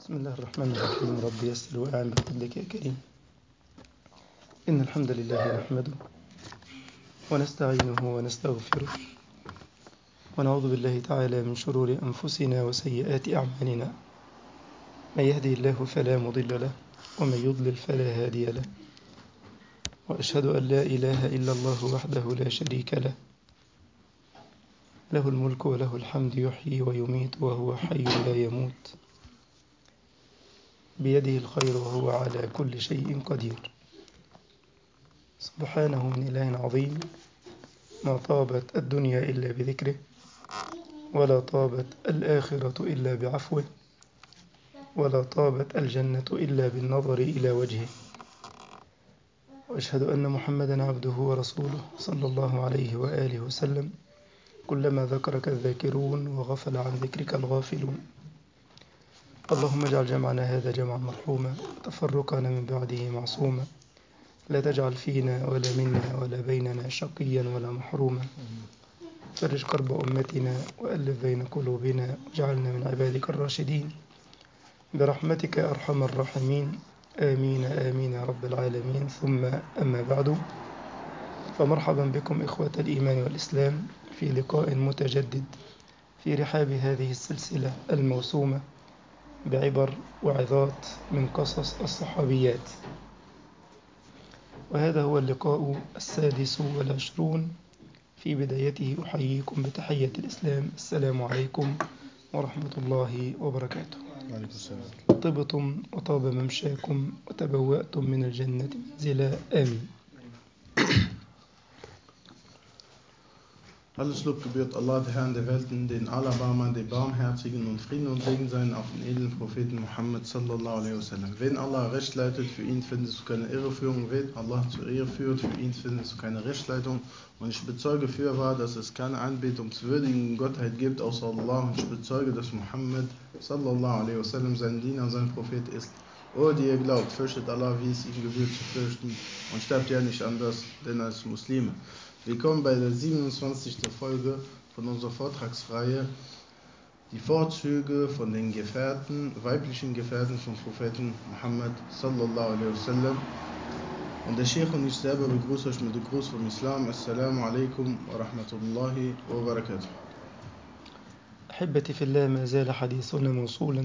بسم الله الرحمن الرحيم رب يسر وأعن بفضلك يا كريم إن الحمد لله نحمده ونستعينه ونستغفره ونعوذ بالله تعالى من شرور أنفسنا وسيئات أعمالنا من يهدي الله فلا مضل له ومن يضلل فلا هادي له وأشهد أن لا إله إلا الله وحده لا شريك له له الملك وله الحمد يحيي ويميت وهو حي لا يموت بيده الخير وهو على كل شيء قدير سبحانه من إله عظيم ما طابت الدنيا إلا بذكره ولا طابت الآخرة إلا بعفوه ولا طابت الجنة إلا بالنظر إلى وجهه وأشهد أن محمدا عبده ورسوله صلى الله عليه وآله وسلم كلما ذكرك الذاكرون وغفل عن ذكرك الغافلون اللهم اجعل جمعنا هذا جمعا مرحوما تفرقنا من بعده معصوما لا تجعل فينا ولا منا ولا بيننا شقيا ولا محروما فرج كرب أمتنا وألف بين قلوبنا واجعلنا من عبادك الراشدين برحمتك يا أرحم الراحمين آمين آمين يا رب العالمين ثم أما بعد فمرحبا بكم إخوة الإيمان والإسلام في لقاء متجدد في رحاب هذه السلسلة الموسومة بعبر وعظات من قصص الصحابيات وهذا هو اللقاء السادس والعشرون في بدايته أحييكم بتحية الإسلام السلام عليكم ورحمة الله وبركاته وعليكم السلام طبتم وطاب ممشاكم وتبوأتم من الجنة منزلا آمين Alles Lob gebührt Allah, der Herrn der Welten, den Allerbarmer, den Barmherzigen und Frieden und Segen seien auf den edlen Propheten Muhammad sallallahu alaihi wasallam. Wen Allah recht leitet, für ihn findest du keine Irreführung. Wen Allah zur Ehre führt, für ihn findest du keine Rechtleitung. Und ich bezeuge fürwahr, dass es keine anbetungswürdigen Gottheit gibt außer Allah. Und ich bezeuge, dass Muhammad sallallahu alaihi wasallam sein Diener und sein Prophet ist. O die ihr glaubt, fürchtet Allah, wie es ihm gebührt zu fürchten und sterbt ja nicht anders, denn als Muslime. Willkommen bei der 27. Folge von unserer Vortragsreihe Die Vorzüge von den Gefährten, weiblichen Gefährten vom Propheten Muhammad sallallahu alaihi wasallam. Und der Sheikh und ich selber begrüße euch mit dem Gruß vom Islam. Assalamu alaikum wa rahmatullahi wa barakatuh. أحبتي في الله ما زال حديثنا موصولا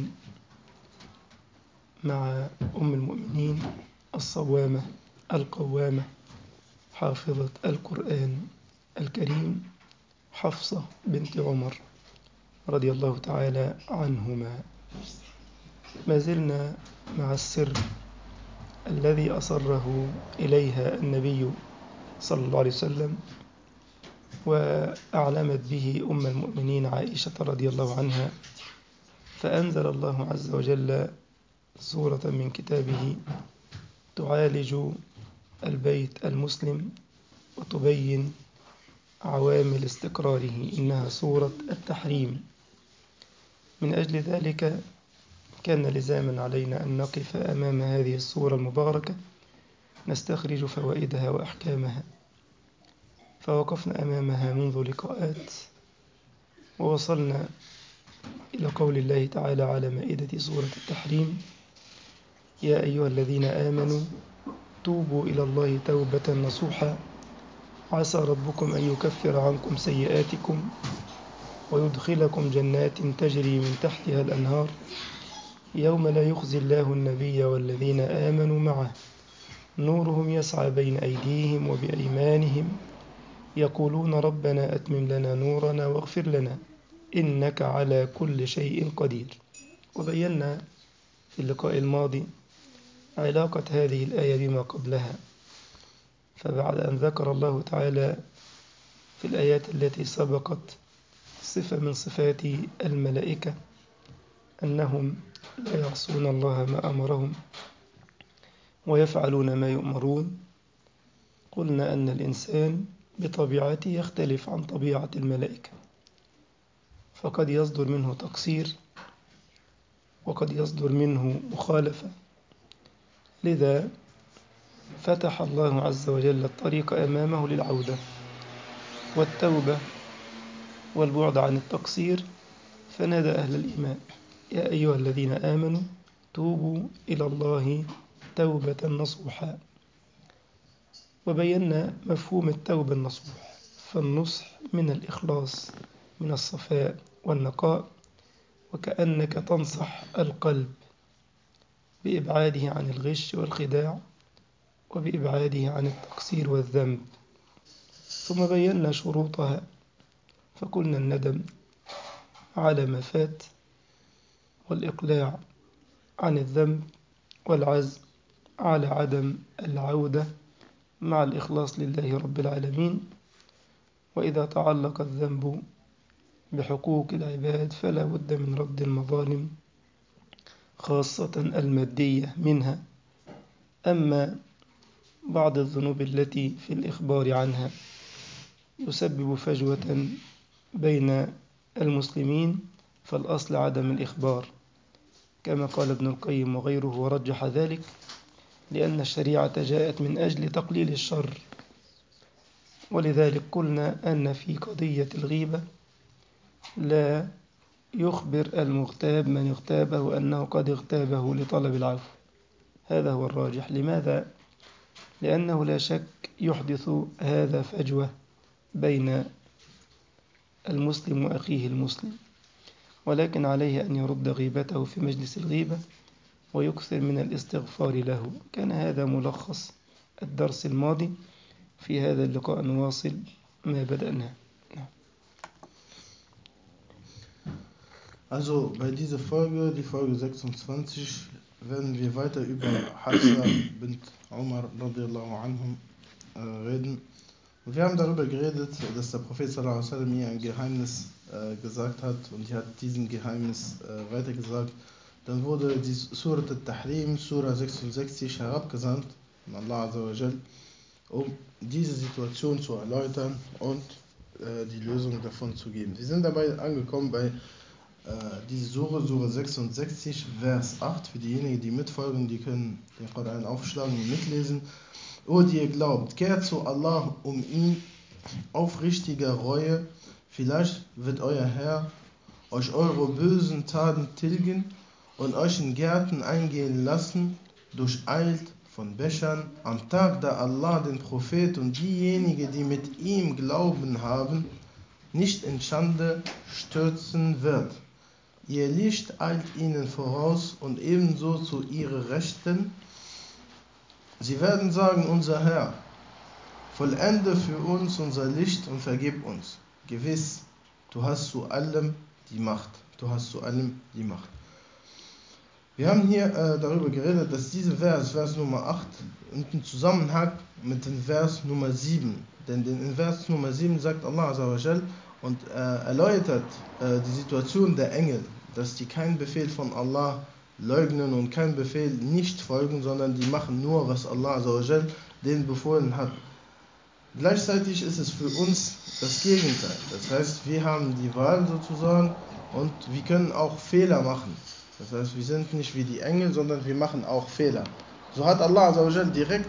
مع أم المؤمنين الصوامة القوامة حافظة القرآن الكريم حفصة بنت عمر رضي الله تعالى عنهما ما زلنا مع السر الذي أصره إليها النبي صلى الله عليه وسلم وأعلمت به أم المؤمنين عائشة رضي الله عنها فأنزل الله عز وجل سورة من كتابه تعالج البيت المسلم وتبين عوامل استقراره إنها سورة التحريم من أجل ذلك كان لزاما علينا أن نقف أمام هذه السورة المباركة نستخرج فوائدها وأحكامها فوقفنا أمامها منذ لقاءات ووصلنا إلى قول الله تعالى على مائدة سورة التحريم يا أيها الذين آمنوا توبوا إلى الله توبة نصوحا عسى ربكم أن يكفر عنكم سيئاتكم ويدخلكم جنات تجري من تحتها الأنهار يوم لا يخزي الله النبي والذين آمنوا معه نورهم يسعى بين أيديهم وبأيمانهم يقولون ربنا أتمم لنا نورنا واغفر لنا إنك على كل شيء قدير وبينا في اللقاء الماضي علاقة هذه الآية بما قبلها فبعد أن ذكر الله تعالى في الآيات التي سبقت صفة من صفات الملائكة أنهم لا يعصون الله ما أمرهم ويفعلون ما يؤمرون قلنا أن الإنسان بطبيعته يختلف عن طبيعة الملائكة فقد يصدر منه تقصير وقد يصدر منه مخالفة لذا فتح الله عز وجل الطريق أمامه للعودة والتوبة والبعد عن التقصير فنادى أهل الإيمان يا أيها الذين آمنوا توبوا إلى الله توبة نصوحا وبينا مفهوم التوبة النصوح فالنصح من الإخلاص من الصفاء والنقاء وكأنك تنصح القلب بإبعاده عن الغش والخداع وبإبعاده عن التقصير والذنب ثم بينا شروطها فقلنا الندم على ما فات والإقلاع عن الذنب والعزم على عدم العودة مع الإخلاص لله رب العالمين وإذا تعلق الذنب بحقوق العباد فلا بد من رد المظالم خاصة المادية منها أما بعض الذنوب التي في الإخبار عنها يسبب فجوة بين المسلمين فالأصل عدم الإخبار كما قال ابن القيم وغيره ورجح ذلك لأن الشريعة جاءت من أجل تقليل الشر ولذلك قلنا أن في قضية الغيبة لا يخبر المغتاب من اغتابه أنه قد اغتابه لطلب العفو هذا هو الراجح لماذا؟ لأنه لا شك يحدث هذا فجوة بين المسلم وأخيه المسلم ولكن عليه أن يرد غيبته في مجلس الغيبة ويكثر من الاستغفار له كان هذا ملخص الدرس الماضي في هذا اللقاء نواصل ما بدأناه Also bei dieser Folge, die Folge 26, werden wir weiter über Hafsa bint Umar radiallahu anhum äh, reden. Und wir haben darüber geredet, dass der Prophet sallallahu alaihi wasallam ihr ein Geheimnis äh, gesagt hat und sie hat diesen Geheimnis äh, weitergesagt. Dann wurde die Surat al-Tahrim, Surah 66, herabgesandt von Allah Azawajal, um diese Situation zu erläutern und äh, die Lösung davon zu geben. Wir sind dabei angekommen bei äh, diese Sure, Sure 66, Vers 8. Für diejenigen, die mitfolgen, die können den Koran aufschlagen und mitlesen. O die ihr glaubt, kehrt zu Allah um ihn aufrichtiger Reue. Vielleicht wird euer Herr euch eure bösen Taten tilgen und euch in Gärten eingehen lassen, durcheilt von Bechern, am Tag, da Allah den Prophet und diejenigen, die mit ihm Glauben haben, nicht in Schande stürzen wird. Ihr Licht eilt ihnen voraus und ebenso zu ihrer Rechten. Sie werden sagen, unser Herr, vollende für uns unser Licht und vergib uns. Gewiss, du hast zu allem die Macht. Du hast zu allem die Macht. Wir haben hier äh, darüber geredet, dass dieser Vers, Vers Nummer 8, in Zusammenhang mit dem Vers Nummer 7. Denn in Vers Nummer 7 sagt Allah Azawajal und äh, erläutert äh, die Situation der Engel, dass die keinen Befehl von Allah leugnen und keinen Befehl nicht folgen, sondern die machen nur, was Allah Azawajal denen befohlen hat. Gleichzeitig ist es für uns das Gegenteil. Das heißt, wir haben die Wahl sozusagen und wir können auch Fehler machen. Das heißt, wir sind nicht wie die Engel, sondern wir machen auch Fehler. So hat Allah Azawajal direkt,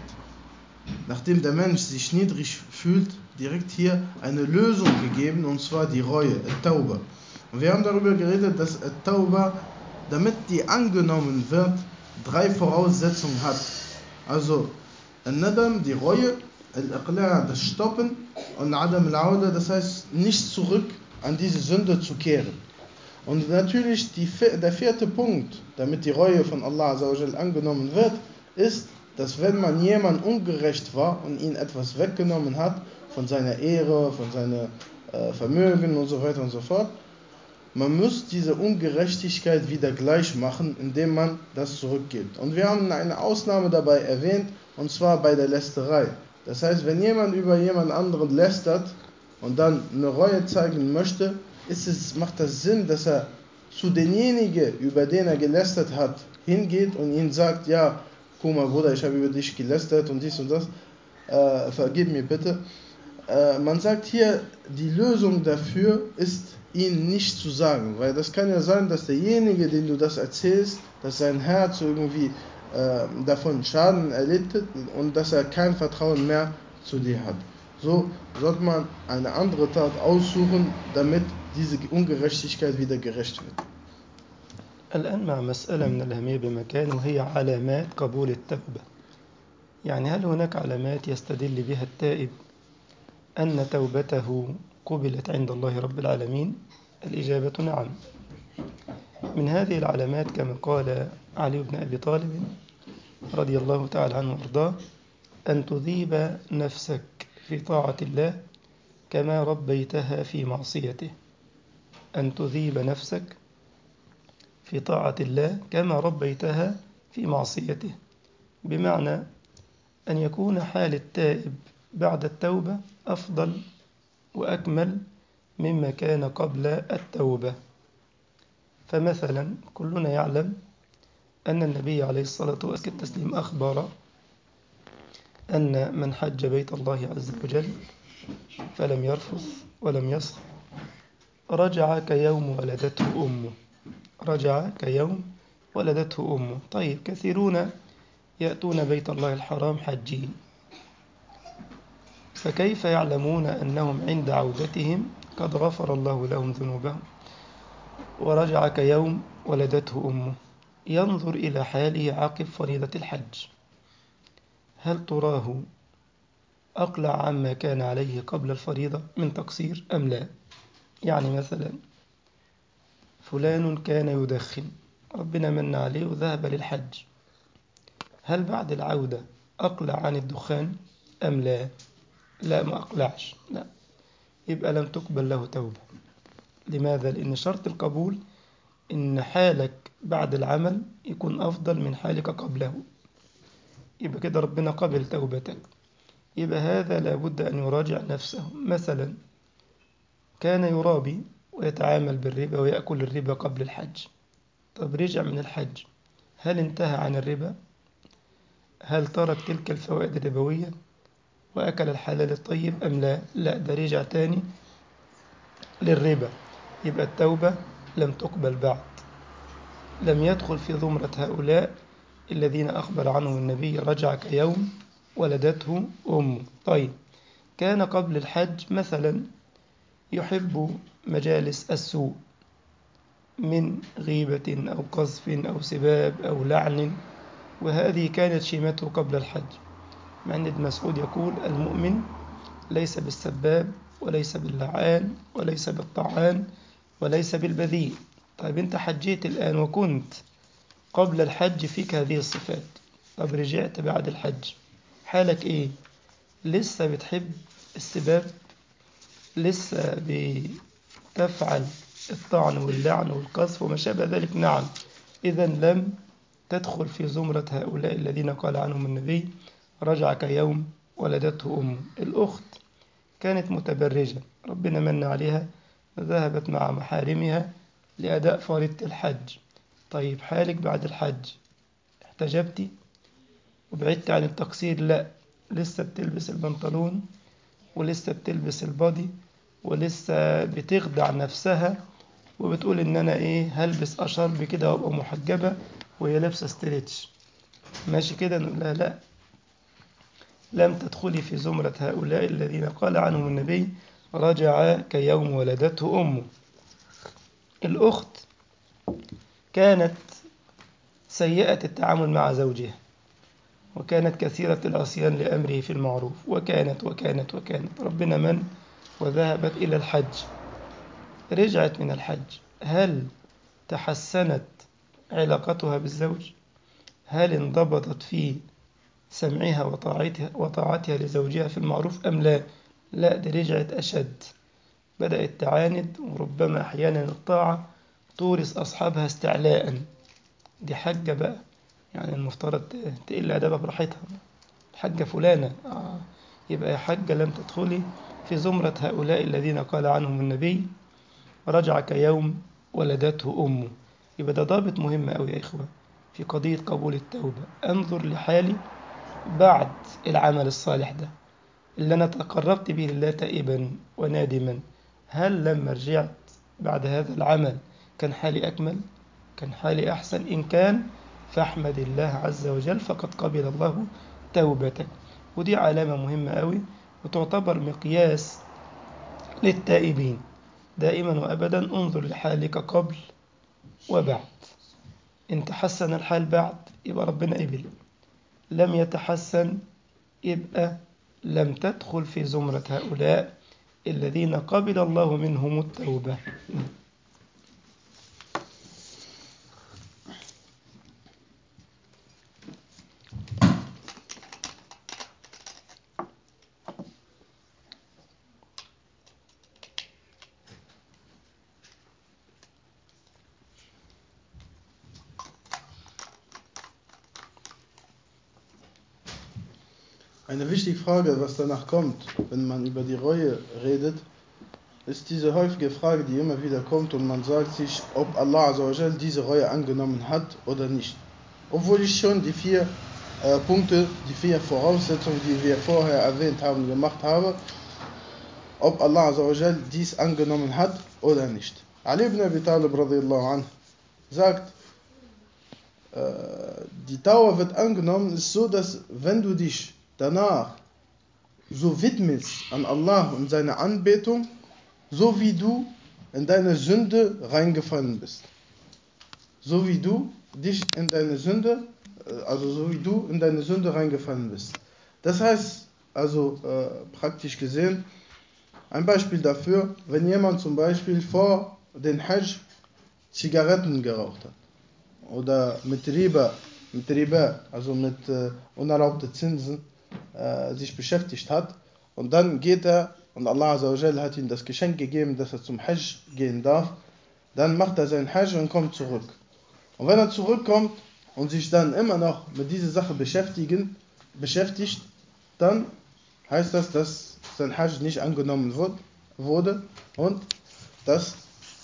nachdem der Mensch sich niedrig fühlt, direkt hier eine Lösung gegeben, und zwar die Reue, Tauba. Und wir haben darüber geredet, dass Tauba, damit die angenommen wird, drei Voraussetzungen hat. Also, Nadam, die Reue, Al-Iqla', das Stoppen und Adam al-Auda, das heißt, nicht zurück an diese Sünde zu kehren. Und natürlich die, der vierte Punkt, damit die Reue von Allah angenommen wird, ist, dass wenn man jemand ungerecht war und ihn etwas weggenommen hat, von seiner Ehre, von seinem äh, Vermögen und so weiter und so fort, man muss diese Ungerechtigkeit wieder gleich machen, indem man das zurückgibt. Und wir haben eine Ausnahme dabei erwähnt, und zwar bei der Lästerei. Das heißt, wenn jemand über jemand anderen lästert und dann eine Reue zeigen möchte, ist es, macht das Sinn, dass er zu denjenigen, über den er gelästert hat, hingeht und ihm sagt, ja, guck mal Bruder, ich habe über dich gelästert und dies und das, äh, vergib mir bitte. Äh, man sagt hier, die Lösung dafür ist, ihn nicht zu sagen, weil das kann ja sein, dass derjenige, den du das erzählst, dass sein Herz irgendwie äh, davon Schaden erlitten und dass er kein Vertrauen mehr zu dir hat. So sollte man eine andere Tat aussuchen, damit diese Ungerechtigkeit wieder gerecht wird. الآن مع مسألة من الأهمية بمكان وهي علامات قبول التوبة يعني هل هناك علامات يستدل بها التائب أن توبته قبلت عند الله رب العالمين الإجابة نعم من هذه العلامات كما قال علي بن أبي طالب رضي الله تعالى عنه وارضاه أن تذيب نفسك في طاعة الله كما ربيتها في معصيته أن تذيب نفسك في طاعة الله كما ربيتها في معصيته بمعنى أن يكون حال التائب بعد التوبة أفضل وأكمل مما كان قبل التوبة فمثلا كلنا يعلم أن النبي عليه الصلاة والسلام أخبر أن من حج بيت الله عز وجل فلم يرفث ولم يصح رجع كيوم ولدته أمه رجع كيوم ولدته أمه طيب كثيرون يأتون بيت الله الحرام حجين فكيف يعلمون أنهم عند عودتهم قد غفر الله لهم ذنوبهم ورجع كيوم ولدته أمه ينظر إلى حاله عقب فريضة الحج هل تراه أقلع عما كان عليه قبل الفريضة من تقصير أم لا يعني مثلا فلان كان يدخن ربنا من عليه وذهب للحج هل بعد العودة أقلع عن الدخان أم لا لا ما أقلعش لا يبقى لم تقبل له توبة لماذا لأن شرط القبول إن حالك بعد العمل يكون أفضل من حالك قبله يبقى كده ربنا قبل توبتك يبقى هذا لابد أن يراجع نفسه مثلا كان يرابي ويتعامل بالربا ويأكل الربا قبل الحج طب رجع من الحج هل انتهى عن الربا هل ترك تلك الفوائد الربوية وأكل الحلال الطيب أم لا لا ده رجع تاني للربا يبقى التوبة لم تقبل بعد لم يدخل في زمرة هؤلاء الذين أخبر عنهم النبي رجع كيوم ولدته أمه طيب كان قبل الحج مثلا يحب مجالس السوء من غيبة أو قذف أو سباب أو لعن وهذه كانت شيمته قبل الحج مع أن ابن مسعود يقول المؤمن ليس بالسباب وليس باللعان وليس بالطعان وليس بالبذيء طيب أنت حجيت الآن وكنت قبل الحج فيك هذه الصفات طب رجعت بعد الحج حالك إيه لسه بتحب السباب لسه بتفعل الطعن واللعن والقذف وما شابه ذلك نعم إذا لم تدخل في زمرة هؤلاء الذين قال عنهم النبي رجع كيوم ولدته أمه الأخت كانت متبرجة ربنا من عليها ذهبت مع محارمها لأداء فريضة الحج طيب حالك بعد الحج احتجبتي وبعدت عن التقصير لا لسه بتلبس البنطلون ولسه بتلبس البادي ولسه بتخدع نفسها وبتقول ان انا ايه هلبس اشرب كده وابقى محجبه وهي لابسه ستريتش ماشي كده نقول لها لا لم تدخلي في زمرة هؤلاء الذين قال عنهم النبي رجع كيوم ولدته أمه الأخت كانت سيئة التعامل مع زوجها وكانت كثيرة العصيان لأمره في المعروف وكانت وكانت وكانت ربنا من وذهبت إلى الحج رجعت من الحج هل تحسنت علاقتها بالزوج هل انضبطت في سمعها وطاعتها, وطاعتها لزوجها في المعروف أم لا لا دي رجعت أشد بدأت تعاند وربما أحيانا الطاعة تورث أصحابها استعلاء دي حجة بقى يعني المفترض تقل أدبها براحتها الحجة فلانة آه. يبقى يا حجة لم تدخلي في زمرة هؤلاء الذين قال عنهم النبي رجع كيوم ولدته أمه يبقى ده ضابط مهم أوي يا إخوة في قضية قبول التوبة أنظر لحالي بعد العمل الصالح ده اللي أنا تقربت به لله تائبا ونادما هل لما رجعت بعد هذا العمل كان حالي أكمل كان حالي أحسن إن كان فاحمد الله عز وجل فقد قبل الله توبتك ودي علامة مهمة أوي وتعتبر مقياس للتائبين دائما وأبدا انظر لحالك قبل وبعد إن تحسن الحال بعد يبقى ربنا قبل لم يتحسن يبقى لم تدخل في زمرة هؤلاء الذين قبل الله منهم التوبة Eine wichtige Frage, was danach kommt, wenn man über die Reue redet, ist diese häufige Frage, die immer wieder kommt und man sagt sich, ob Allah Azzawajal diese Reue angenommen hat oder nicht. Obwohl ich schon die vier äh, Punkte, die vier Voraussetzungen, die wir vorher erwähnt haben, gemacht habe, ob Allah Azzawajal dies angenommen hat oder nicht. Ali ibn Abi Talib radiallahu anh sagt, äh, die Dauer wird angenommen, ist so, dass wenn du dich danach so widmest an Allah und seine Anbetung, so wie du in deine Sünde reingefallen bist. So wie du dich in deine Sünde, äh, also so wie du in deine Sünde reingefallen bist. Das heißt, also äh, praktisch gesehen, ein Beispiel dafür, wenn jemand zum Beispiel vor den Hajj Zigaretten geraucht hat oder mit Riba, mit Riba, also mit äh, unerlaubten Zinsen, äh, sich beschäftigt hat und dann geht er und Allah Azzawajal hat ihm das Geschenk gegeben, dass er zum Hajj gehen darf, dann macht er sein Hajj und kommt zurück. Und wenn er zurückkommt und sich dann immer noch mit dieser Sache beschäftigen, beschäftigt, dann heißt das, dass sein Hajj nicht angenommen wird, wurde und dass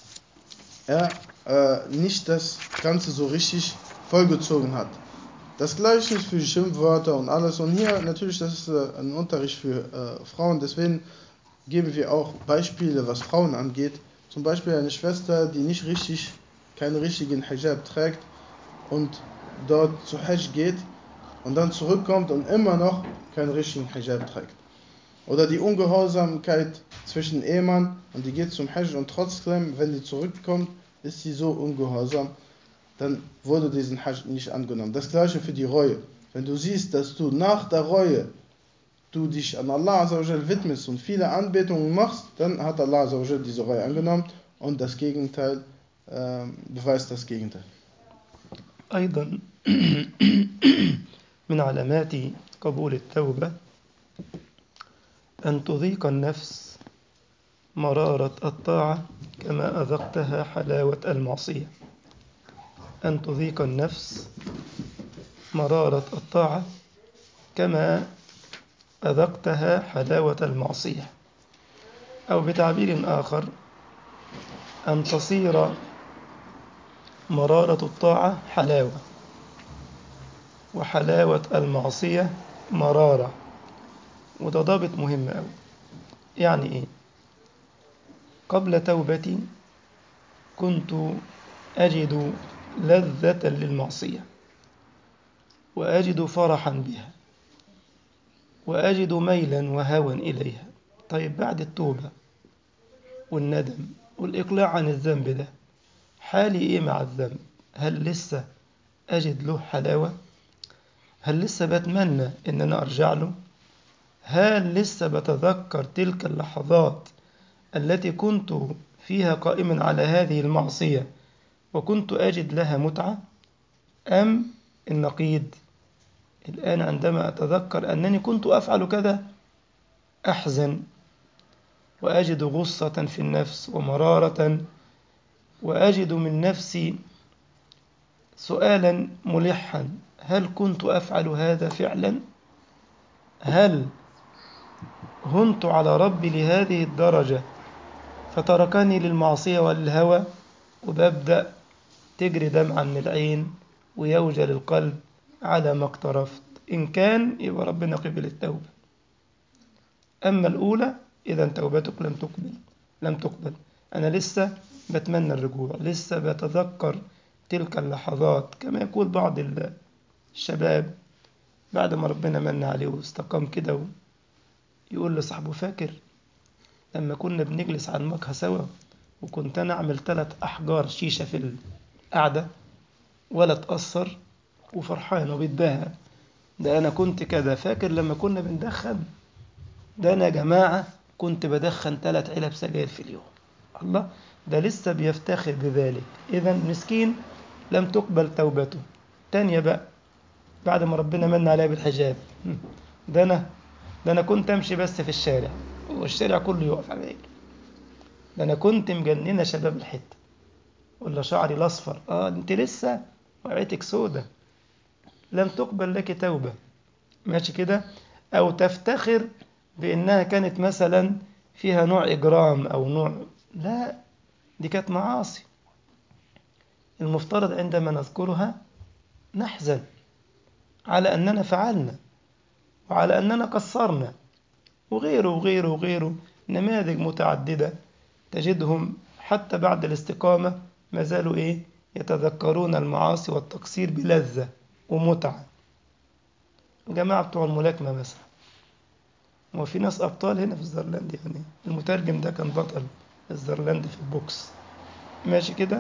er äh, nicht das Ganze so richtig vollgezogen hat. Das gleiche ist für Schimpfwörter und alles. Und hier natürlich, das ist äh, ein Unterricht für äh, Frauen. Deswegen geben wir auch Beispiele, was Frauen angeht. Zum Beispiel eine Schwester, die nicht richtig, keinen richtigen Hijab trägt und dort zu Hajj geht und dann zurückkommt und immer noch keinen richtigen Hijab trägt. Oder die Ungehorsamkeit zwischen Ehemann und die geht zum Hajj und trotzdem, wenn die zurückkommt, ist sie so ungehorsam, dann wurde diesen Hajj nicht angenommen. Das gleiche für die Reue. Wenn du siehst, dass du nach der Reue du dich an Allah Azzawajal widmest und viele Anbetungen machst, dann hat Allah Azzawajal diese Reue angenommen und das Gegenteil äh, beweist das Gegenteil. أيضا من علامات قبول التوبة أن تذيق النفس مرارة الطاعة كما أذقتها حلاوة المعصية أن تذيق النفس مرارة الطاعة كما أذقتها حلاوة المعصية أو بتعبير آخر أن تصير مرارة الطاعة حلاوة وحلاوة المعصية مرارة وده ضابط مهم أوي يعني إيه قبل توبتي كنت أجد لذة للمعصية وأجد فرحا بها وأجد ميلا وهوى إليها طيب بعد التوبة والندم والإقلاع عن الذنب ده حالي إيه مع الذنب هل لسه أجد له حلاوة هل لسه بتمنى إن أنا أرجع له هل لسه بتذكر تلك اللحظات التي كنت فيها قائما على هذه المعصية وكنت أجد لها متعة أم النقيض الآن عندما أتذكر أنني كنت أفعل كذا أحزن وأجد غصة في النفس ومرارة وأجد من نفسي سؤالا ملحا هل كنت أفعل هذا فعلا هل هنت على ربي لهذه الدرجة فتركني للمعصية والهوى وببدأ تجري دمعة من العين ويوجل القلب على ما اقترفت إن كان يبقى ربنا قبل التوبة أما الأولى إذا توبتك لم تقبل لم تقبل أنا لسه بتمنى الرجوع لسه بتذكر تلك اللحظات كما يقول بعض الشباب بعد ما ربنا من عليه واستقام كده يقول لصاحبه فاكر لما كنا بنجلس على المقهى سوا وكنت أنا أعمل ثلاث أحجار شيشة في القعدة ولا اتأثر وفرحان وبيتباهى ده أنا كنت كذا فاكر لما كنا بندخن ده أنا يا جماعة كنت بدخن ثلاث علب سجاير في اليوم الله ده لسه بيفتخر بذلك إذا مسكين لم تقبل توبته تانية بقى بعد ما ربنا من عليها بالحجاب ده أنا ده أنا كنت أمشي بس في الشارع والشارع كله يقف على رجلي ده أنا كنت مجننة شباب الحتة ولا شعري الأصفر آه أنت لسه وعيتك سودة لم تقبل لك توبة ماشي كده أو تفتخر بأنها كانت مثلا فيها نوع إجرام أو نوع لا دي كانت معاصي المفترض عندما نذكرها نحزن على أننا فعلنا وعلى أننا قصرنا وغيره وغيره وغيره نماذج متعددة تجدهم حتى بعد الاستقامة ما زالوا إيه يتذكرون المعاصي والتقصير بلذة ومتعة الجماعة بتوع الملاكمة مثلا وفي ناس أبطال هنا في الزرلاند يعني المترجم ده كان بطل الزرلاند في البوكس ماشي كده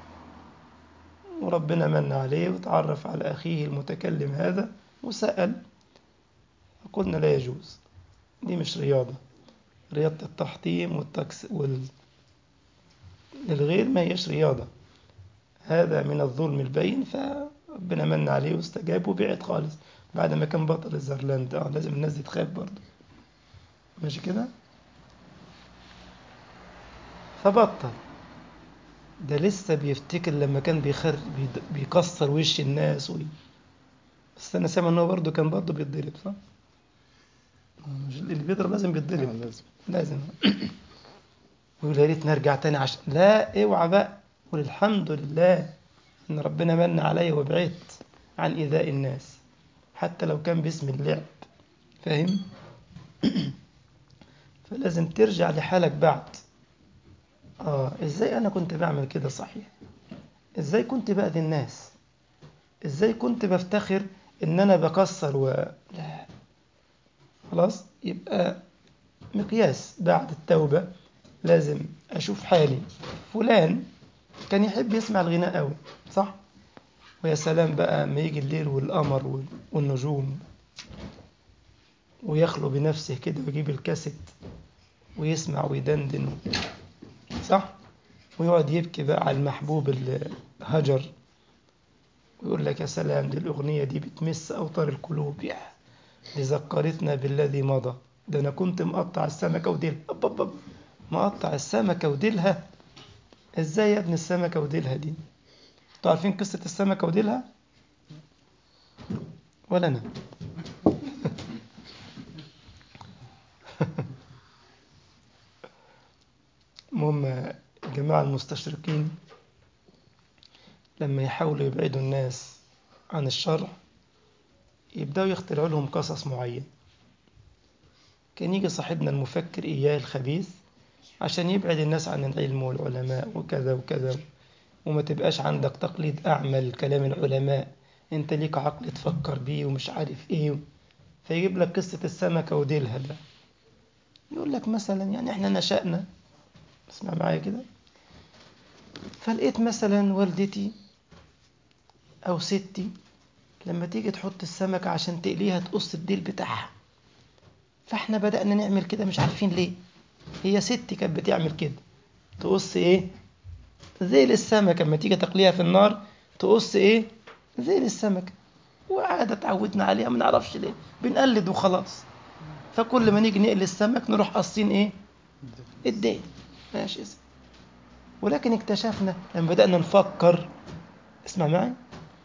وربنا من عليه وتعرف على أخيه المتكلم هذا وسأل قلنا لا يجوز دي مش رياضة رياضة التحطيم والتكس وال... للغير ما هيش رياضة هذا من الظلم البين فربنا من عليه واستجاب وبعد خالص بعد ما كان بطل الزرلاند اه لازم الناس دي تخاف برضه ماشي كده فبطل ده لسه بيفتكر لما كان بيخر بيد- بيكسر وش الناس وي... بس انا سامع ان هو برضه كان برضه بيتضرب صح؟ مش اللي بيضرب لازم بيتضرب آه، لازم لازم ويقول يا ريت نرجع تاني عشان لا اوعى بقى قول الحمد لله ان ربنا من علي وبعدت عن ايذاء الناس حتى لو كان باسم اللعب فاهم فلازم ترجع لحالك بعد اه ازاي انا كنت بعمل كده صحيح ازاي كنت باذي الناس ازاي كنت بفتخر ان انا بكسر و لا خلاص يبقى مقياس بعد التوبة لازم أشوف حالي فلان كان يحب يسمع الغناء قوي صح ويا سلام بقى ما يجي الليل والقمر وال- والنجوم ويخلو بنفسه كده ويجيب الكاسيت ويسمع ويدندن صح ويقعد يبكي بقى على المحبوب اللي هجر ويقول لك يا سلام دي الأغنية دي بتمس أوتار القلوب يا دي ذكرتنا بالذي مضى ده أنا كنت مقطع السمكة وديلها أب أب أب. مقطع السمكة وديلها إزاي يا ابن السمكة وديلها دي انتوا عارفين قصة السمكة وديلها ولا أنا المهم الجماعة المستشرقين لما يحاولوا يبعدوا الناس عن الشرع يبدأوا يخترعوا لهم قصص معين كان يجي صاحبنا المفكر إياه الخبيث عشان يبعد الناس عن العلم والعلماء وكذا وكذا وما تبقاش عندك تقليد أعمل كلام العلماء انت ليك عقل تفكر بيه ومش عارف ايه فيجيب لك قصة السمكة وديلها ده يقول لك مثلا يعني احنا نشأنا اسمع معايا كده فلقيت مثلا والدتي أو ستي لما تيجي تحط السمكة عشان تقليها تقص الديل بتاعها فاحنا بدأنا نعمل كده مش عارفين ليه هي ستي كانت بتعمل كده تقص ايه ذيل السمكة لما تيجي تقليها في النار تقص ايه ذيل السمكة وعادة اتعودنا عليها ما نعرفش ليه بنقلد وخلاص فكل ما نيجي نقلي السمك نروح قاصين ايه الديل ماشي يا سيدي. ولكن اكتشفنا لما بدأنا نفكر اسمع معي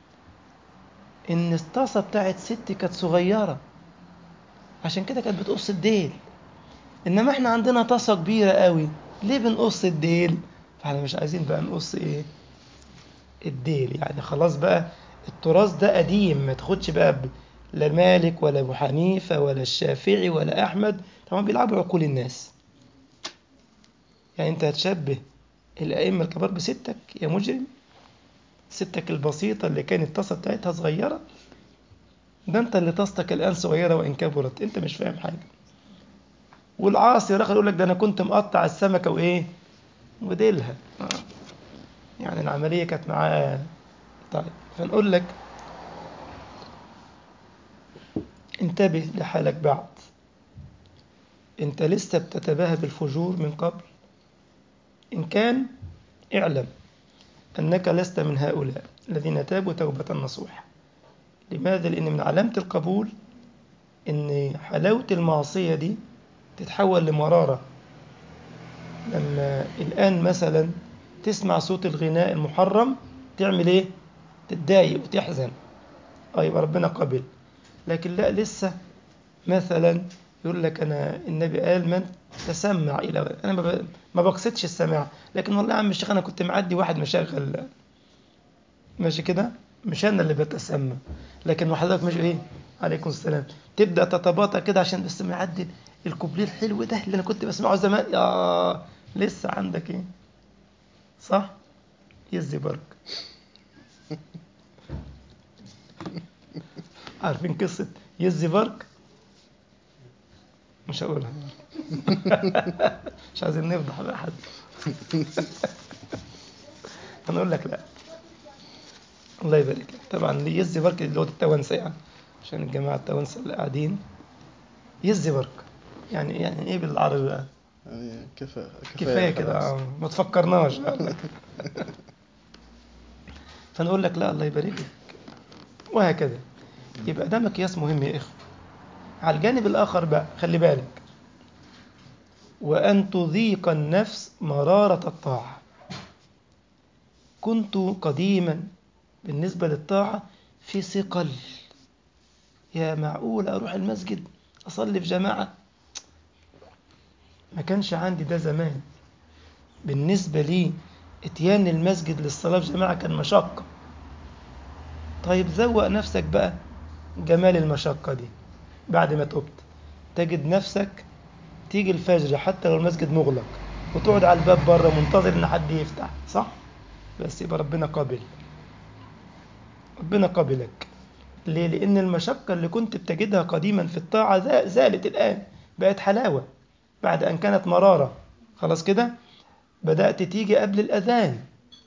ان الطاسة بتاعت ستي كانت صغيرة عشان كده كانت بتقص الديل انما احنا عندنا طاسة كبيرة قوي ليه بنقص الديل فاحنا مش عايزين بقى نقص ايه الديل يعني خلاص بقى التراث ده قديم ما تاخدش بقى ب- لا مالك ولا ابو حنيفة ولا الشافعي ولا احمد طبعا بيلعبوا عقول الناس يعني انت هتشبه الائمة الكبار بستك يا مجرم ستك البسيطة اللي كانت الطاسة بتاعتها صغيرة ده انت اللي طاستك الآن صغيرة وإن كبرت انت مش فاهم حاجة والعاصي الاخر يقول لك ده انا كنت مقطع السمكة وايه وديلها آه. يعني العملية كانت معاه طيب فنقول لك انتبه لحالك بعد انت لسه بتتباهى بالفجور من قبل إن كان اعلم أنك لست من هؤلاء الذين تابوا توبة نصوح لماذا؟ لأن من علامة القبول إن حلاوة المعصية دي تتحول لمرارة لما الآن مثلا تسمع صوت الغناء المحرم تعمل إيه؟ تتضايق وتحزن اه يبقى ربنا قبل لكن لا لسه مثلا يقول لك انا النبي قال من تسمع الى انا ما ب- ما بقصدش السماع لكن والله يا عم الشيخ انا كنت معدي واحد مشغل ماشي كده مش انا اللي بتسمع لكن وحضرتك مش ايه عليكم السلام تبدا تتباطأ كده عشان بس ما يعدي الكوبليه الحلو ده اللي انا كنت بسمعه زمان يا لسه عندك ايه صح يزي برك عارفين قصة يزي بارك؟ مش هقولها مش عايزين نفضح بقى حد هنقول لك لا الله يبارك لك طبعا اللي يزي بارك اللي هو التوانسة يعني عشان الجماعة التوانسة اللي قاعدين يزي بارك يعني يعني ايه بالعربي بقى؟ يعني كفاية كفايه كده خلاص. آه، ما تفكرناش فنقول لك لا الله يبارك لك وهكذا يبقى ده مقياس مهم يا اخوه على الجانب الاخر بقى خلي بالك وان تذيق النفس مراره الطاعه كنت قديما بالنسبه للطاعه في ثقل يا معقول اروح المسجد اصلي في جماعه ما كانش عندي ده زمان بالنسبة لي اتيان المسجد للصلاة في جماعة كان مشقة طيب زوق نفسك بقى جمال المشقة دي بعد ما تبت تجد نفسك تيجي الفجر حتى لو المسجد مغلق وتقعد على الباب بره منتظر ان حد يفتح صح بس يبقى ربنا قابل ربنا قابلك ليه لان المشقة اللي كنت بتجدها قديما في الطاعة زا- زالت الان بقت حلاوة بعد ان كانت مرارة خلاص كده بدأت تيجي قبل الأذان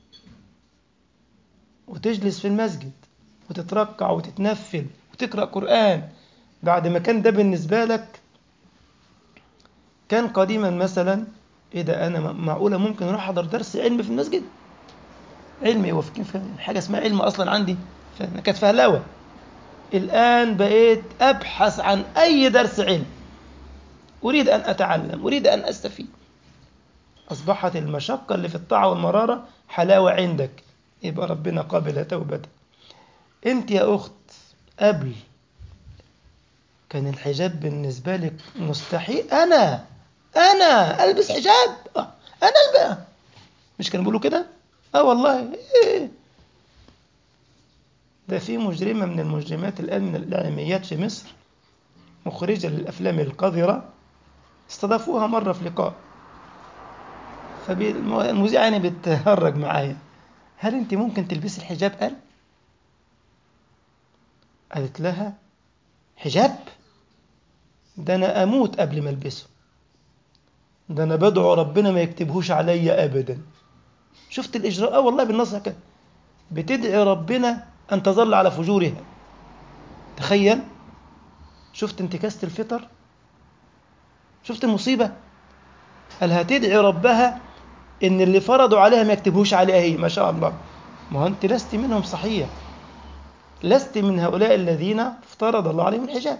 وتجلس في المسجد وتتركع وتتنفل وتقرأ قرآن بعد ما كان ده بالنسبة لك كان قديما مثلا ايه ده انا م- معقولة ممكن اروح احضر درس علم في المسجد علم ايه وفي في حاجة اسمها علم اصلا عندي فأنا كانت فهلوة الآن بقيت أبحث عن أي درس علم أريد أن أتعلم أريد أن أستفيد أصبحت المشقة اللي في الطاعة والمرارة حلاوة عندك يبقى ربنا قابل توبتك أنت يا أخت قبل كان الحجاب بالنسبة لك مستحيل أنا أنا ألبس حجاب آه، أنا ألبس مش كانوا بيقولوا كده؟ آه والله إيه. ده في مجرمة من المجرمات الآن من الإعلاميات في مصر مخرجة للأفلام القذرة استضافوها مرة في لقاء فالمذيعة يعني بتهرج معايا هل أنت ممكن تلبسي الحجاب قال؟ قالت لها حجاب؟ ده أنا أموت قبل ما ألبسه ده أنا بدعو ربنا ما يكتبهوش عليا أبدا شفت الإجراء آه والله بالنص كده بتدعي ربنا أن تظل على فجورها تخيل شفت انتكاسة الفطر شفت المصيبة قال هتدعي ربها ان اللي فرضوا عليها ما يكتبوش عليها هي ما شاء الله ما هو انت لست منهم صحيح لست من هؤلاء الذين افترض الله عليهم الحجاب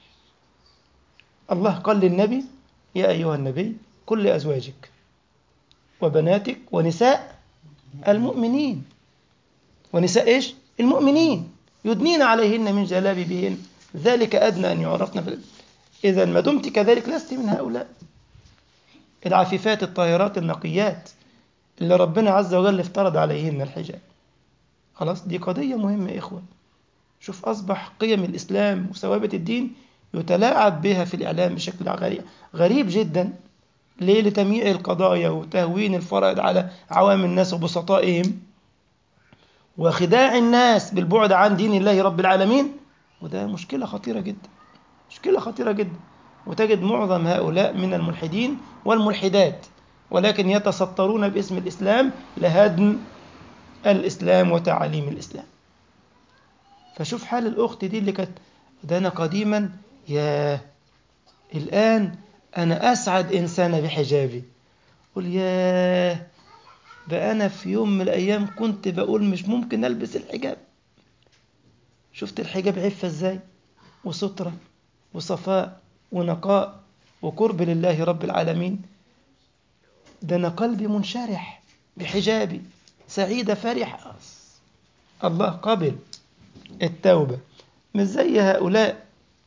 الله قال للنبي يا ايها النبي قل لازواجك وبناتك ونساء المؤمنين ونساء ايش المؤمنين يدنين عليهن من جلابيبهن ذلك ادنى ان يعرفن في اذا ما دمت كذلك لست من هؤلاء العفيفات الطاهرات النقيات اللي ربنا عز وجل افترض عليهن الحجاب خلاص دي قضية مهمة يا إخوة شوف أصبح قيم الإسلام وثوابت الدين يتلاعب بها في الإعلام بشكل غريب, غريب جدا ليه لتمييع القضايا وتهوين الفرائض على عوام الناس وبسطائهم وخداع الناس بالبعد عن دين الله رب العالمين وده مشكلة خطيرة جدا مشكلة خطيرة جدا وتجد معظم هؤلاء من الملحدين والملحدات ولكن يتسترون باسم الإسلام لهدم الإسلام وتعاليم الإسلام فشوف حال الأخت دي اللي كانت ده أنا قديما يا الآن أنا أسعد إنسانة بحجابي قل ياه ده أنا في يوم من الأيام كنت بقول مش ممكن ألبس الحجاب شفت الحجاب عفة إزاي وسترة وصفاء ونقاء وقرب لله رب العالمين ده أنا قلبي منشرح بحجابي سعيدة فرحة الله قبل التوبة مش زي هؤلاء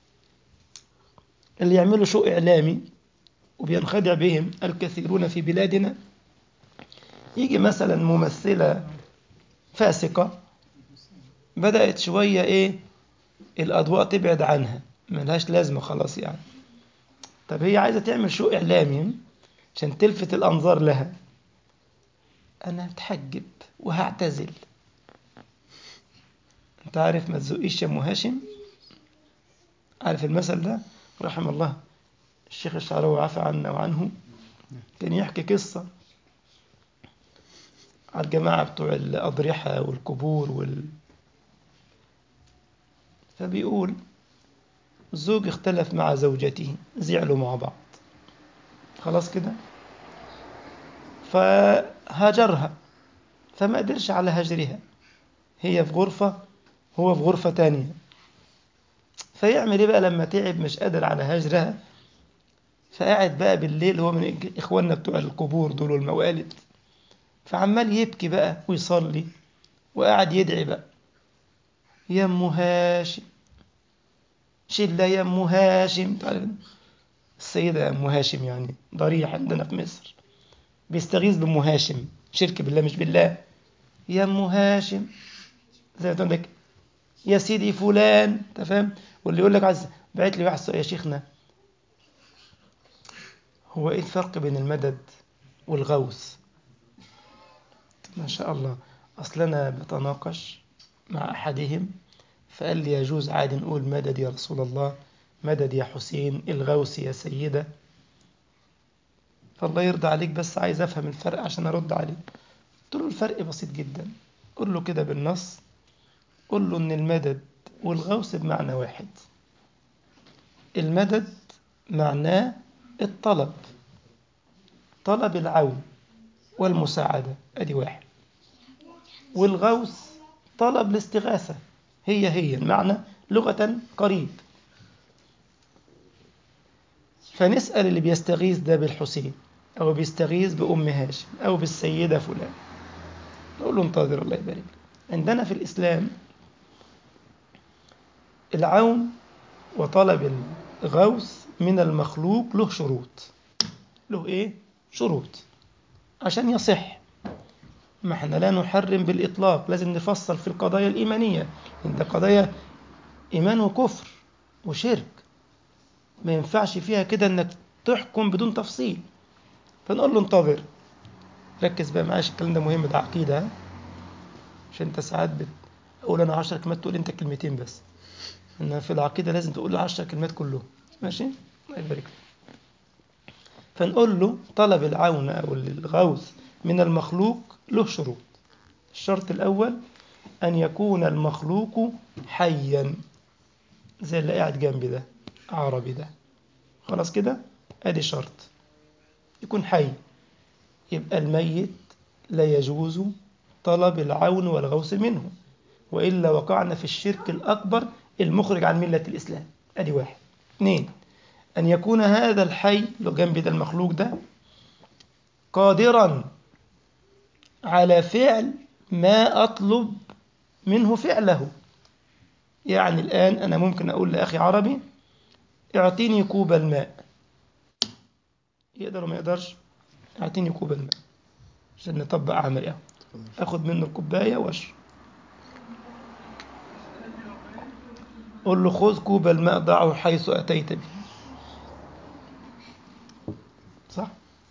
اللي يعملوا شو إعلامي وبينخدع بهم الكثيرون في بلادنا يجي مثلا ممثلة فاسقة بدأت شوية إيه الأضواء تبعد عنها ملهاش لازمة خلاص يعني طب هي عايزة تعمل شو إعلامي عشان تلفت الأنظار لها أنا هتحجب وهعتزل أنت عارف ما تزقيش يا أم هاشم عارف المثل ده رحم الله الشيخ الشعراوي عفى عنا وعنه كان يحكي قصة على الجماعة بتوع الأضرحة والقبور وال... فبيقول الزوج اختلف مع زوجته زعلوا مع بعض خلاص كده فهاجرها فما قدرش على هجرها هي في غرفة هو في غرفة تانية فيعمل ايه بقى لما تعب مش قادر على هجرها فقاعد بقى بالليل هو من اخواننا بتوع القبور دول والموالد فعمال يبكي بقى ويصلي وقاعد يدعي بقى يا ام هاشم شلة يا ام هاشم تعرف السيدة يا ام هاشم يعني ضريح عندنا في مصر بيستغيث بام هاشم شرك بالله مش بالله يا ام هاشم زي ما تقول لك يا سيدي فلان انت فاهم واللي يقول لك عايز بعت لي واحد سؤال يا شيخنا هو ايه الفرق بين المدد والغوث ما شاء الله اصل انا بتناقش مع احدهم فقال لي يجوز عادي نقول مدد يا رسول الله مدد يا حسين الغوث يا سيدة فالله يرضى عليك بس عايز افهم الفرق عشان ارد عليه قلت له الفرق بسيط جدا قل له كده بالنص قل له ان المدد والغوث بمعنى واحد المدد معناه الطلب طلب العون والمساعدة ادي واحد والغوث طلب الاستغاثة هي هي المعنى لغة قريب فنسأل اللي بيستغيث ده بالحسين أو بيستغيث بأم هاشم أو بالسيدة فلان نقول له انتظر الله يبارك عندنا في الإسلام العون وطلب الغوث من المخلوق له شروط له إيه؟ شروط عشان يصح ما احنا لا نحرم بالإطلاق لازم نفصل في القضايا الإيمانية انت قضايا إيمان وكفر وشرك ما ينفعش فيها كده انك تحكم بدون تفصيل فنقول له انتظر ركز بقى معايا الكلام ده مهم ده عقيدة عشان انت ساعات بتقول انا 10 كلمات تقول انت كلمتين بس ان في العقيدة لازم تقول 10 كلمات كلهم ماشي الله يبارك فنقول له طلب العون او الغوث من المخلوق له شروط الشرط الأول أن يكون المخلوق حيا زي اللي قاعد جنبي ده عربي ده خلاص كده ادي شرط يكون حي يبقى الميت لا يجوز طلب العون والغوث منه وإلا وقعنا في الشرك الأكبر المخرج عن ملة الإسلام ادي واحد اثنين أن يكون هذا الحي لو جنبي ده المخلوق ده قادرا على فعل ما أطلب منه فعله يعني الآن أنا ممكن أقول لأخي عربي اعطيني كوب الماء يقدر وما يقدرش اعطيني كوب الماء عشان نطبق عملي اهو اخد منه الكوبايه واشرب قول له خذ كوب الماء ضعه حيث اتيت به صح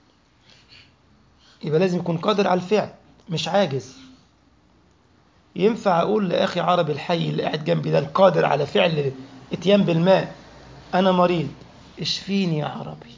يبقى لازم يكون قادر على الفعل مش عاجز ينفع اقول لاخي عربي الحي اللي قاعد جنبي ده القادر على فعل اتيان بالماء انا مريض اشفيني يا عربي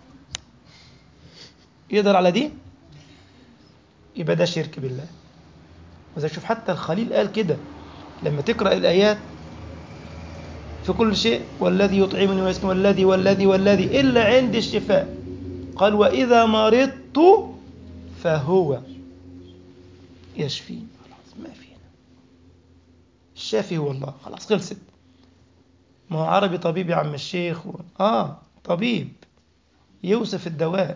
يقدر على دي يبقى ده شرك بالله وإذا شوف حتى الخليل قال كده لما تقرأ الآيات في كل شيء والذي يطعمني ويسكن والذي والذي والذي إلا عند الشفاء قال وإذا مرضت فهو يشفين خلاص ما فينا الشافي هو الله خلاص خلصت ما هو عربي طبيب يا عم الشيخ و... آه طبيب يوصف الدواء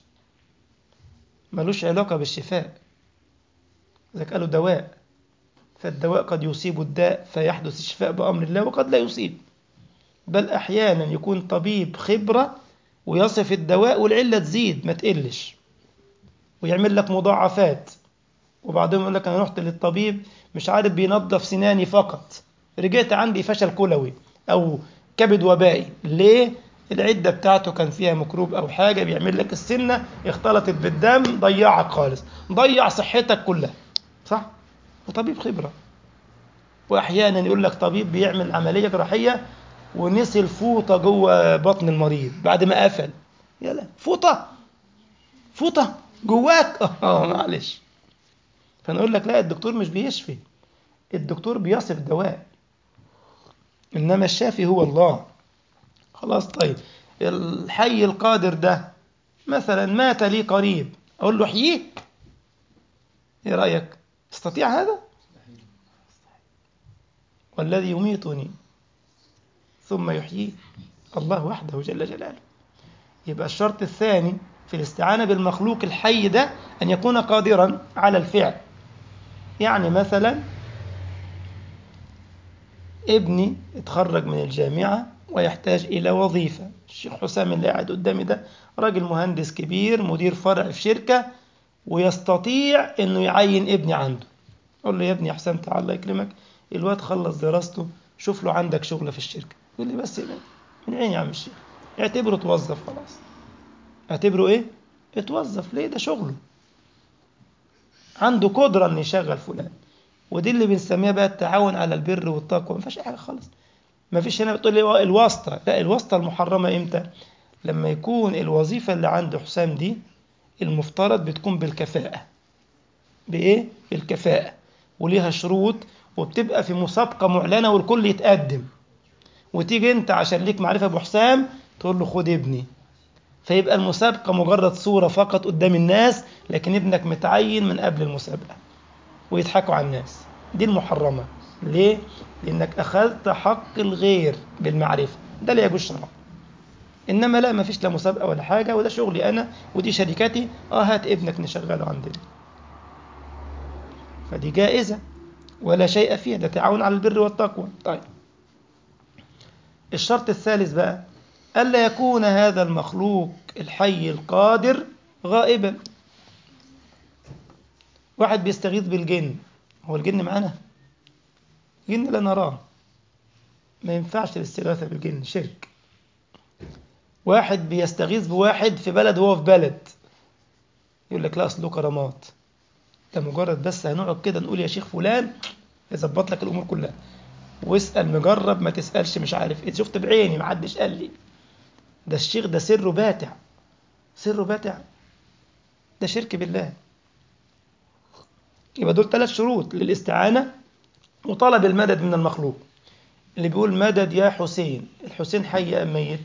ملوش علاقة بالشفاء إذا قالوا دواء فالدواء قد يصيب الداء فيحدث الشفاء بأمر الله وقد لا يصيب بل أحيانا يكون طبيب خبرة ويصف الدواء والعلة تزيد ما تقلش ويعمل لك مضاعفات وبعدين يقول لك أنا رحت للطبيب مش عارف بينظف سناني فقط رجعت عندي فشل كلوي أو كبد وبائي ليه؟ العدة بتاعته كان فيها ميكروب أو حاجة بيعمل لك السنة اختلطت بالدم ضيعك خالص ضيع صحتك كلها صح؟ وطبيب خبرة وأحيانا يقول لك طبيب بيعمل عملية جراحية ونسي الفوطة جوه بطن المريض بعد ما قفل يا لا فوطة فوطة جواك اه معلش فنقول لك لا الدكتور مش بيشفي الدكتور بيصف دواء إنما الشافي هو الله خلاص طيب الحي القادر ده مثلا مات لي قريب أقول له احييه ايه رأيك تستطيع هذا والذي يميتني ثم يحييه الله وحده جل جلاله يبقى الشرط الثاني في الاستعانة بالمخلوق الحي ده أن يكون قادرا على الفعل يعني مثلا ابني اتخرج من الجامعة ويحتاج إلى وظيفة الشيخ حسام اللي قاعد قدامي ده راجل مهندس كبير مدير فرع في شركة ويستطيع انه يعين ابني عنده اقول له يا ابني يا حسام تعال الله يكرمك الواد خلص دراسته شوف له عندك شغله في الشركه يقول لي بس يبقى من عين يا عم الشيخ اعتبره توظف خلاص اعتبره ايه اتوظف ليه ده شغله عنده قدره انه يشغل فلان ودي اللي بنسميها بقى التعاون على البر والتقوى ما فيش اي حاجه خالص ما فيش هنا بتقول لي الواسطه لا الواسطه المحرمه امتى لما يكون الوظيفه اللي عند حسام دي المفترض بتكون بالكفاءة بإيه؟ بالكفاءة وليها شروط وبتبقى في مسابقة معلنة والكل يتقدم وتيجي أنت عشان ليك معرفة أبو حسام تقول له خد ابني فيبقى المسابقة مجرد صورة فقط قدام الناس لكن ابنك متعين من قبل المسابقة ويضحكوا على الناس دي المحرمة ليه؟ لأنك أخذت حق الغير بالمعرفة ده لا يجوز شرعا انما لا ما فيش لا مسابقه ولا حاجه وده شغلي انا ودي شركتي اه هات ابنك نشغله عندنا فدي جائزه ولا شيء فيها ده تعاون على البر والتقوى طيب الشرط الثالث بقى الا يكون هذا المخلوق الحي القادر غائبا واحد بيستغيث بالجن هو الجن معانا جن لا نراه ما ينفعش الاستغاثه بالجن شرك واحد بيستغيث بواحد في بلد وهو في بلد يقول لك لا اصله كرامات ده مجرد بس هنقعد كده نقول يا شيخ فلان يظبط لك الامور كلها واسال مجرب ما تسالش مش عارف ايه شفت بعيني ما حدش قال لي ده الشيخ ده سره باتع سره باتع ده شرك بالله يبقى دول ثلاث شروط للاستعانه وطلب المدد من المخلوق اللي بيقول مدد يا حسين الحسين حي ام ميت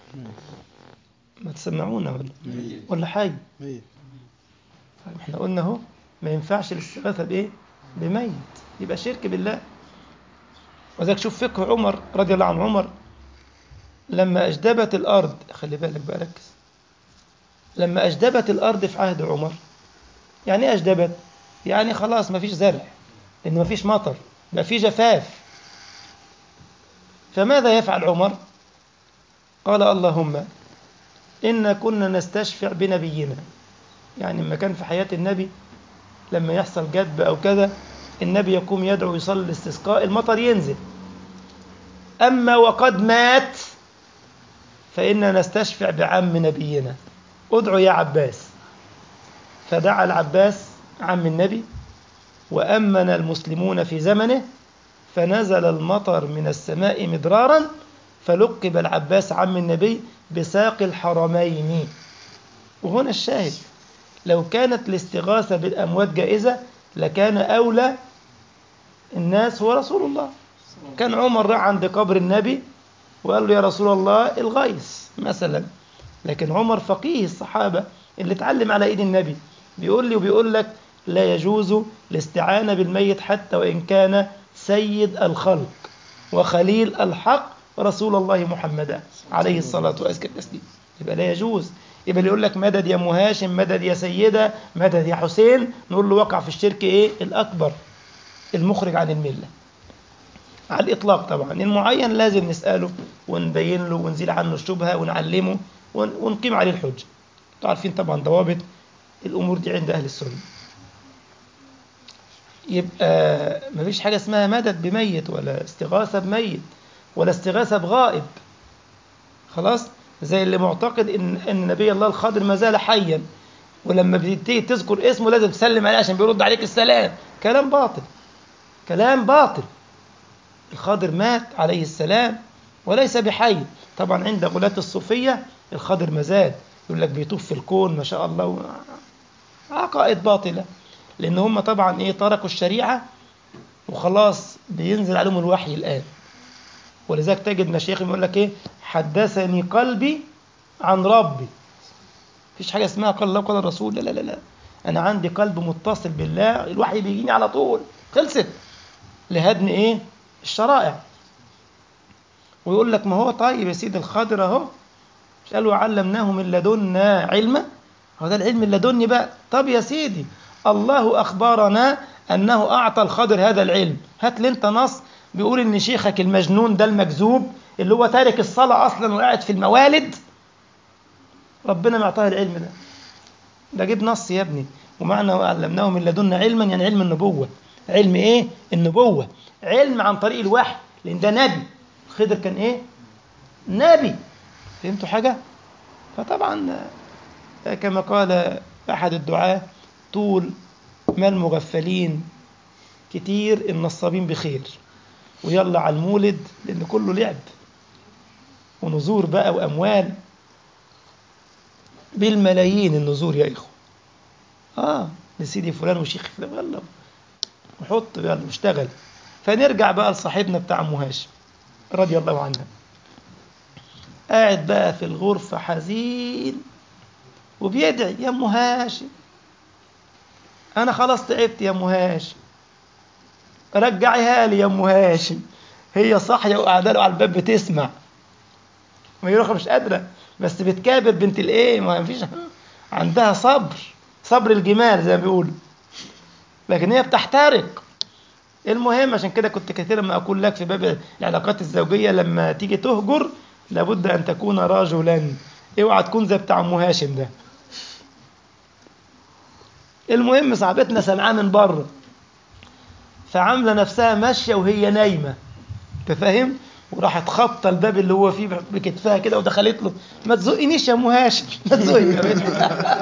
ما تسمعونا ولا ولا حي ميت طيب احنا قلنا اهو ما ينفعش الاستغاثه بايه بميت يبقى شرك بالله وذلك شوف فقه عمر رضي الله عن عمر لما اجدبت الارض خلي بالك بقى ركز لما اجدبت الارض في عهد عمر يعني ايه اجدبت يعني خلاص ما فيش زرع لان ما فيش مطر بقى في جفاف فماذا يفعل عمر قال اللهم إنا كنا نستشفع بنبينا يعني لما كان في حياة النبي لما يحصل جدب أو كذا النبي يقوم يدعو يصلي الاستسقاء المطر ينزل أما وقد مات فإنا نستشفع بعم نبينا ادعو يا عباس فدعا العباس عم النبي وأمن المسلمون في زمنه فنزل المطر من السماء مدرارا فلقب العباس عم النبي بساق الحرمين وهنا الشاهد لو كانت الاستغاثة بالأموات جائزة لكان أولى الناس هو رسول الله كان عمر راح عند قبر النبي وقال له يا رسول الله الغيث مثلا لكن عمر فقيه الصحابة اللي اتعلم على ايد النبي بيقول لي وبيقول لك لا يجوز الاستعانة بالميت حتى وإن كان سيد الخلق وخليل الحق رسول الله محمد عليه الصلاة وأزكى التسليم يبقى لا يجوز يبقى اللي يقول لك مدد يا ام هاشم مدد يا سيدة مدد يا حسين نقول له وقع في الشرك ايه الأكبر المخرج عن الملة على الإطلاق طبعا المعين لازم نسأله ونبين له ونزيل عنه الشبهة ونعلمه ون- ونقيم عليه الحجة انتوا عارفين طبعا ضوابط الأمور دي عند أهل السنة يبقى مفيش حاجة اسمها مدد بميت ولا استغاثة بميت ولا استغاثة بغائب خلاص زي اللي معتقد ان ان نبي الله الخضر ما زال حيا ولما بتيجي تذكر اسمه لازم تسلم عليه عشان بيرد عليك السلام كلام باطل كلام باطل الخضر مات عليه السلام وليس بحي طبعا عند غلاة الصوفية الخضر مازال يقول لك بيطوف في الكون ما شاء الله عقائد باطلة لأن هم طبعا إيه تركوا الشريعة وخلاص بينزل عليهم الوحي الآن ولذلك تجد مشايخ يقول لك إيه حدثني قلبي عن ربي مفيش حاجة اسمها قال الله قال الرسول لا لا لا لا أنا عندي قلب متصل بالله الوحي بيجيني على طول خلصت لهدم إيه الشرائع ويقول لك ما هو طيب يا سيدي الخضر اهو مش قالوا علمناه من لدنا علما هو ده العلم اللدني بقى طب يا سيدي الله أخبرنا أنه أعطى الخضر هذا العلم هات لي أنت نص بيقول إن شيخك المجنون ده المكذوب اللي هو تارك الصلاة أصلا وقاعد في الموالد ربنا ما أعطاه العلم ده ده جيب نص يا ابني ومعنى علمناه من لدنا علما يعني علم النبوة علم إيه؟ النبوة علم عن طريق الوحي لأن ده نبي الخضر كان إيه؟ نبي فهمتوا حاجة؟ فطبعا كما قال أحد الدعاة طول ما المغفلين كتير النصابين بخير ويلا على المولد لأن كله لعب ونزور بقى وأموال بالملايين النزور يا إخوة آه لسيدي فلان وشيخ فلان يلا وحط يلا واشتغل فنرجع بقى لصاحبنا بتاع أم هاشم رضي الله عنها قاعد بقى في الغرفة حزين وبيدعي يا أم هاشم أنا خلاص تعبت يا أم هاشم رجعيها لي يا أم هاشم هي صاحية وقاعدة له على الباب بتسمع وهي رخرة مش قادرة بس بتكابر بنت الإيه ما فيش عندها صبر صبر الجمال زي ما بيقولوا لكن هي بتحترق المهم عشان كده كنت كثيرا ما أقول لك في باب العلاقات الزوجية لما تيجي تهجر لابد أن تكون رجلا اوعى تكون زي بتاع أم هاشم ده المهم صاحبتنا سمعاه من بره فعامله نفسها ماشيه وهي نايمه انت فاهم وراحت خبطه الباب اللي هو فيه بكتفها كده ودخلت له ما تزقنيش يا ام هاشم ما تزقني يا بنت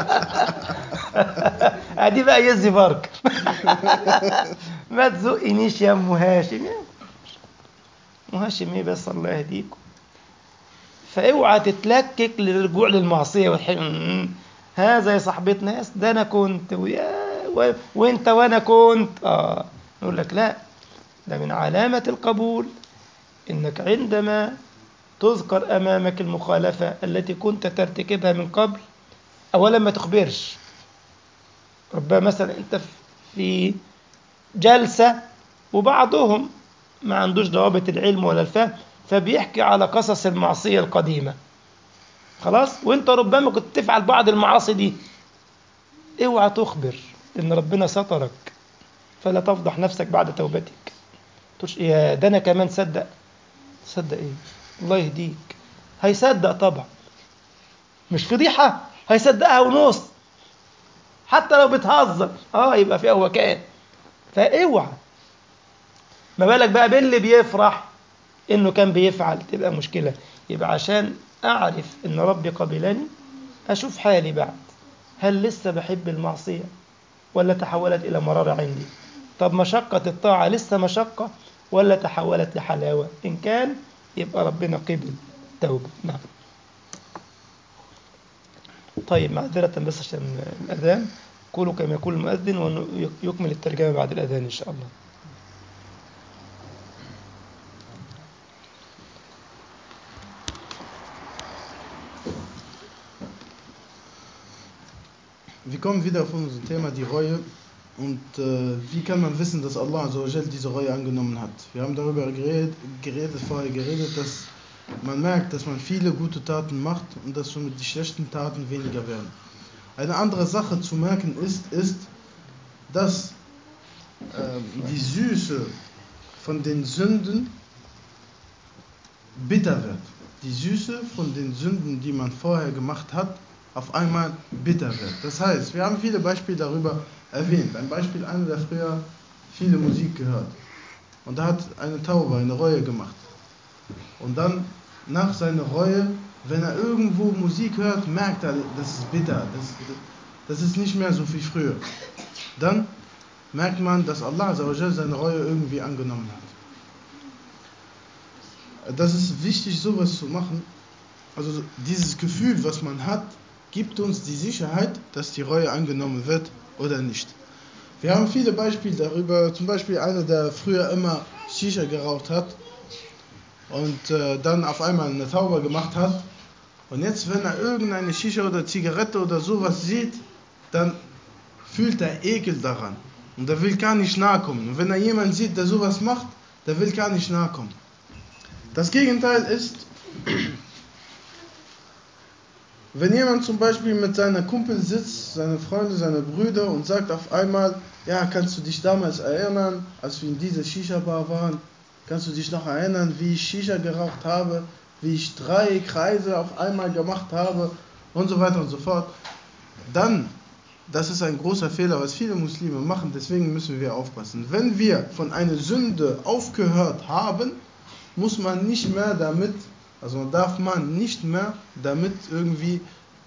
ادي بقى يزي بارك ما تزقنيش يا ام هاشم يا ام هاشم ايه بس الله يهديكم فاوعى تتلكك للرجوع للمعصيه والحلم هذا يا صاحبتنا يا ده انا كنت ويا و... وانت وانا كنت اه نقول لك لا ده من علامة القبول انك عندما تذكر امامك المخالفة التي كنت ترتكبها من قبل اولا ما تخبرش ربما مثلا انت في جلسة وبعضهم ما عندوش ضوابط العلم ولا الفهم فبيحكي على قصص المعصية القديمة خلاص وانت ربما كنت تفعل بعض المعاصي دي اوعى تخبر ان ربنا سترك فلا تفضح نفسك بعد توبتك تقولش يا ده انا كمان صدق صدق ايه الله يهديك هيصدق طبعا مش فضيحة هيصدقها ونص حتى لو بتهزر اه يبقى فيها هو كان فاوعى ما بالك بقى باللي بيفرح انه كان بيفعل تبقى مشكلة يبقى عشان أعرف إن ربي قبلني أشوف حالي بعد هل لسه بحب المعصية ولا تحولت إلى مرارة عندي طب مشقة الطاعة لسه مشقة ولا تحولت لحلاوة إن كان يبقى ربنا قبل توبة نعم طيب معذرة بس عشان الأذان قولوا كما يقول المؤذن ويكمل الترجمة بعد الأذان إن شاء الله wir kommen wieder auf unser Thema, die Reue. Und äh, wie kann man wissen, dass Allah Azzawajal diese Reue angenommen hat? Wir haben darüber geredet, geredet, vorher geredet, dass man merkt, dass man viele gute Taten macht und dass somit die schlechten Taten weniger werden. Eine andere Sache zu merken ist, ist, dass äh, die Süße von den Sünden bitter wird. Die Süße von den Sünden, die man vorher gemacht hat, auf einmal bitter wird. Das heißt, wir haben viele Beispiele darüber erwähnt. Ein Beispiel, einer, der früher viele Musik gehört. Und da hat eine Taube eine Reue gemacht. Und dann nach seiner Reue, wenn er irgendwo Musik hört, merkt er, das ist bitter, das, das ist nicht mehr so wie früher. Dann merkt man, dass Allah seine Reue irgendwie angenommen hat. Das ist wichtig, sowas zu machen. Also dieses Gefühl, was man hat, gibt uns die Sicherheit, dass die Reue angenommen wird oder nicht. Wir haben viele Beispiele darüber, zum Beispiel einer, der früher immer Shisha geraucht hat und äh, dann auf einmal eine Taube gemacht hat. Und jetzt, wenn er irgendeine Shisha oder Zigarette oder sowas sieht, dann fühlt er Ekel daran. Und er will gar nicht nahe kommen. Und wenn er jemanden sieht, der sowas macht, der will gar nicht nahe kommen. Das Gegenteil ist, wenn jemand zum Beispiel mit seiner Kumpel sitzt, seine Freunde, seine Brüder und sagt auf einmal, ja, kannst du dich damals erinnern, als wir in dieser Shisha-Bar waren, kannst du dich noch erinnern, wie ich Shisha geraucht habe, wie ich drei Kreise auf einmal gemacht habe und so weiter und so fort, dann, das ist ein großer Fehler, was viele Muslime machen, deswegen müssen wir aufpassen. Wenn wir von einer Sünde aufgehört haben, muss man nicht mehr damit also darf man nicht mehr damit irgendwie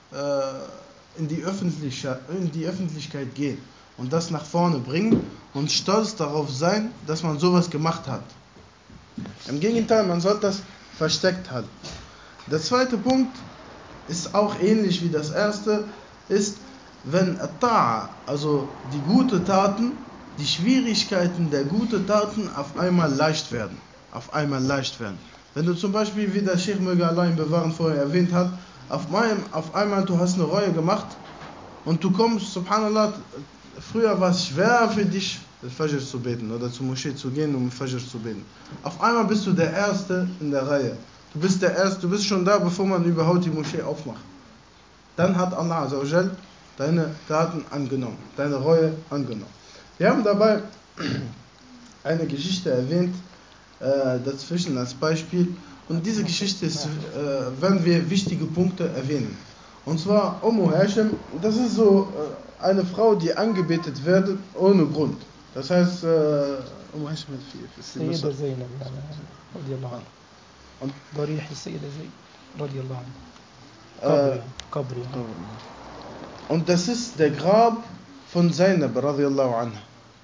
äh, in, die Öffentlichkeit, in die Öffentlichkeit gehen und das nach vorne bringen und stolz darauf sein, dass man sowas gemacht hat. Im Gegenteil, man sollte das versteckt halten. Der zweite Punkt ist auch ähnlich wie das erste, ist, wenn Ta'a, also die guten Taten, die Schwierigkeiten der guten Taten auf einmal leicht werden. Auf einmal leicht werden. Wenn du zum Beispiel, wie der Sheikh möge Allah ihn bewahren vorher erwähnt hat, auf, meinem, auf einmal du hast eine Reue gemacht und du kommst, subhanallah, früher war es schwer für dich, Fajr zu beten oder zur Moschee zu gehen, um Fajr zu beten. Auf einmal bist du der Erste in der Reihe. Du bist der Erste, du bist schon da, bevor man überhaupt die Moschee aufmacht. Dann hat Allah Azzawajal deine Taten angenommen, deine Reue angenommen. Wir haben dabei eine Geschichte erwähnt, äh, dazwischen als Beispiel. Und diese Geschichte ist, äh, werden wir wichtige Punkte erwähnen. Und zwar Ummu Hashem, das ist so äh, eine Frau, die angebetet wird ohne Grund. Das heißt, äh, Ummu Hashem السيدة زينب يعني رضي الله عنها Und ضريح السيدة زينب رضي الله عنها äh, قبر قبر und das ist der Grab von Zainab radiallahu anha.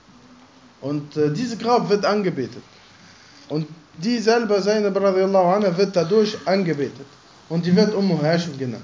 Und äh, dieses Grab wird angebetet. Und die selber, Zainab radiallahu anha, wird dadurch angebetet. Und die wird Ummu Hashim genannt.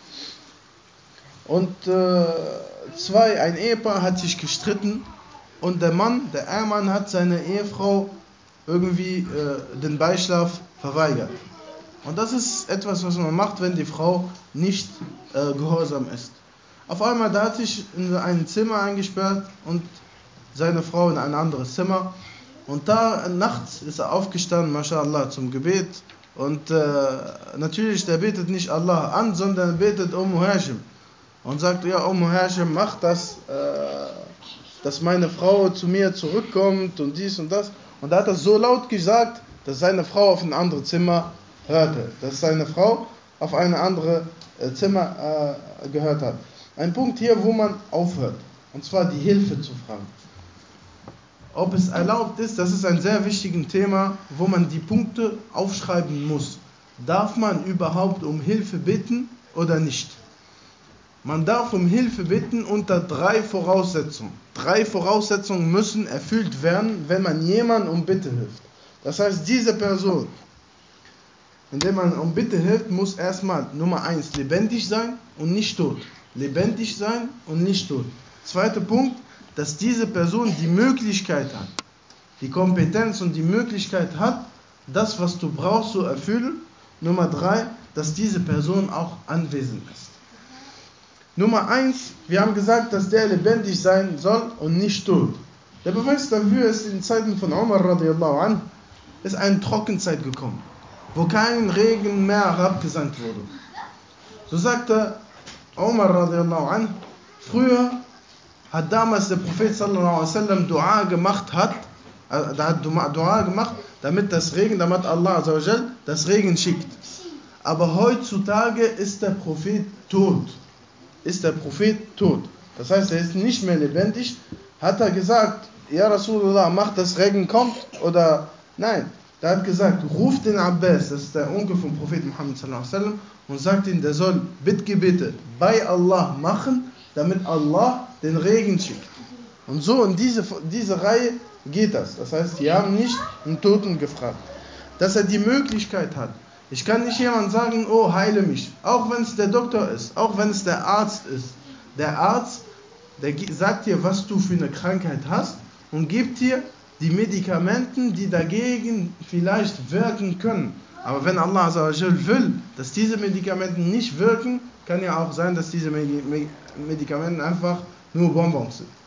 Und äh, zwei, ein Ehepaar hat sich gestritten und der Mann, der Ehemann hat seine Ehefrau irgendwie äh, den Beischlaf verweigert. Und das ist etwas, was man macht, wenn die Frau nicht äh, gehorsam ist. Auf einmal, da hat sich in ein Zimmer eingesperrt und seine Frau in ein anderes Zimmer. Und da nachts ist er aufgestanden, mashallah, zum Gebet. Und äh, natürlich, der betet nicht Allah an, sondern betet Ummu Hashim. Und sagt, ja, Ummu Hashim, mach das, äh, dass meine Frau zu mir zurückkommt und dies und das. Und da hat er so laut gesagt, dass seine Frau auf ein anderes Zimmer hörte. Dass seine Frau auf ein anderes äh, Zimmer äh, gehört hat. Ein Punkt hier, wo man aufhört. Und zwar die Hilfe zu fragen ob es erlaubt ist, das ist ein sehr wichtiges Thema, wo man die Punkte aufschreiben muss. Darf man überhaupt um Hilfe bitten oder nicht? Man darf um Hilfe bitten unter drei Voraussetzungen. Drei Voraussetzungen müssen erfüllt werden, wenn man jemandem um Bitte hilft. Das heißt, diese Person, indem man um Bitte hilft, muss erstmal Nummer eins lebendig sein und nicht tot. Lebendig sein und nicht tot. Zweiter Punkt, dass diese Person die Möglichkeit hat, die Kompetenz und die Möglichkeit hat, das, was du brauchst, zu erfüllen. Nummer drei, dass diese Person auch anwesend ist. Nummer eins, wir haben gesagt, dass der lebendig sein soll und nicht tot. Der Beweis dafür ist in Zeiten von Umar radiallahu an, ist eine Trockenzeit gekommen, wo kein Regen mehr herabgesandt wurde. So sagte Umar radiallahu an, früher hat damals der Prophet sallallahu alaihi wasallam Dua gemacht hat, äh, da hat Dua gemacht, damit das Regen, damit Allah azawajal das Regen schickt. Aber heutzutage ist der Prophet tot. Ist der Prophet tot. Das heißt, er ist nicht mehr lebendig. Hat er gesagt, ja Rasulullah, mach das Regen kommt? Oder nein, der hat gesagt, ruf den Abbas, das ist der Onkel vom Propheten Muhammad sallallahu alaihi wasallam, und sagt ihm, der soll Bittgebete bei Allah machen, damit Allah den Regen schickt. Und so in diese, diese Reihe geht das. Das heißt, die haben nicht einen Toten gefragt. Dass er die Möglichkeit hat. Ich kann nicht jemand sagen, oh, heile mich. Auch wenn es der Doktor ist, auch wenn es der Arzt ist. Der Arzt, der sagt dir, was du für eine Krankheit hast und gibt dir die Medikamenten, die dagegen vielleicht wirken können. Aber wenn Allah will, dass diese Medikamente nicht wirken, kann ja auch sein, dass diese Medikamente einfach nur Bonbons sind.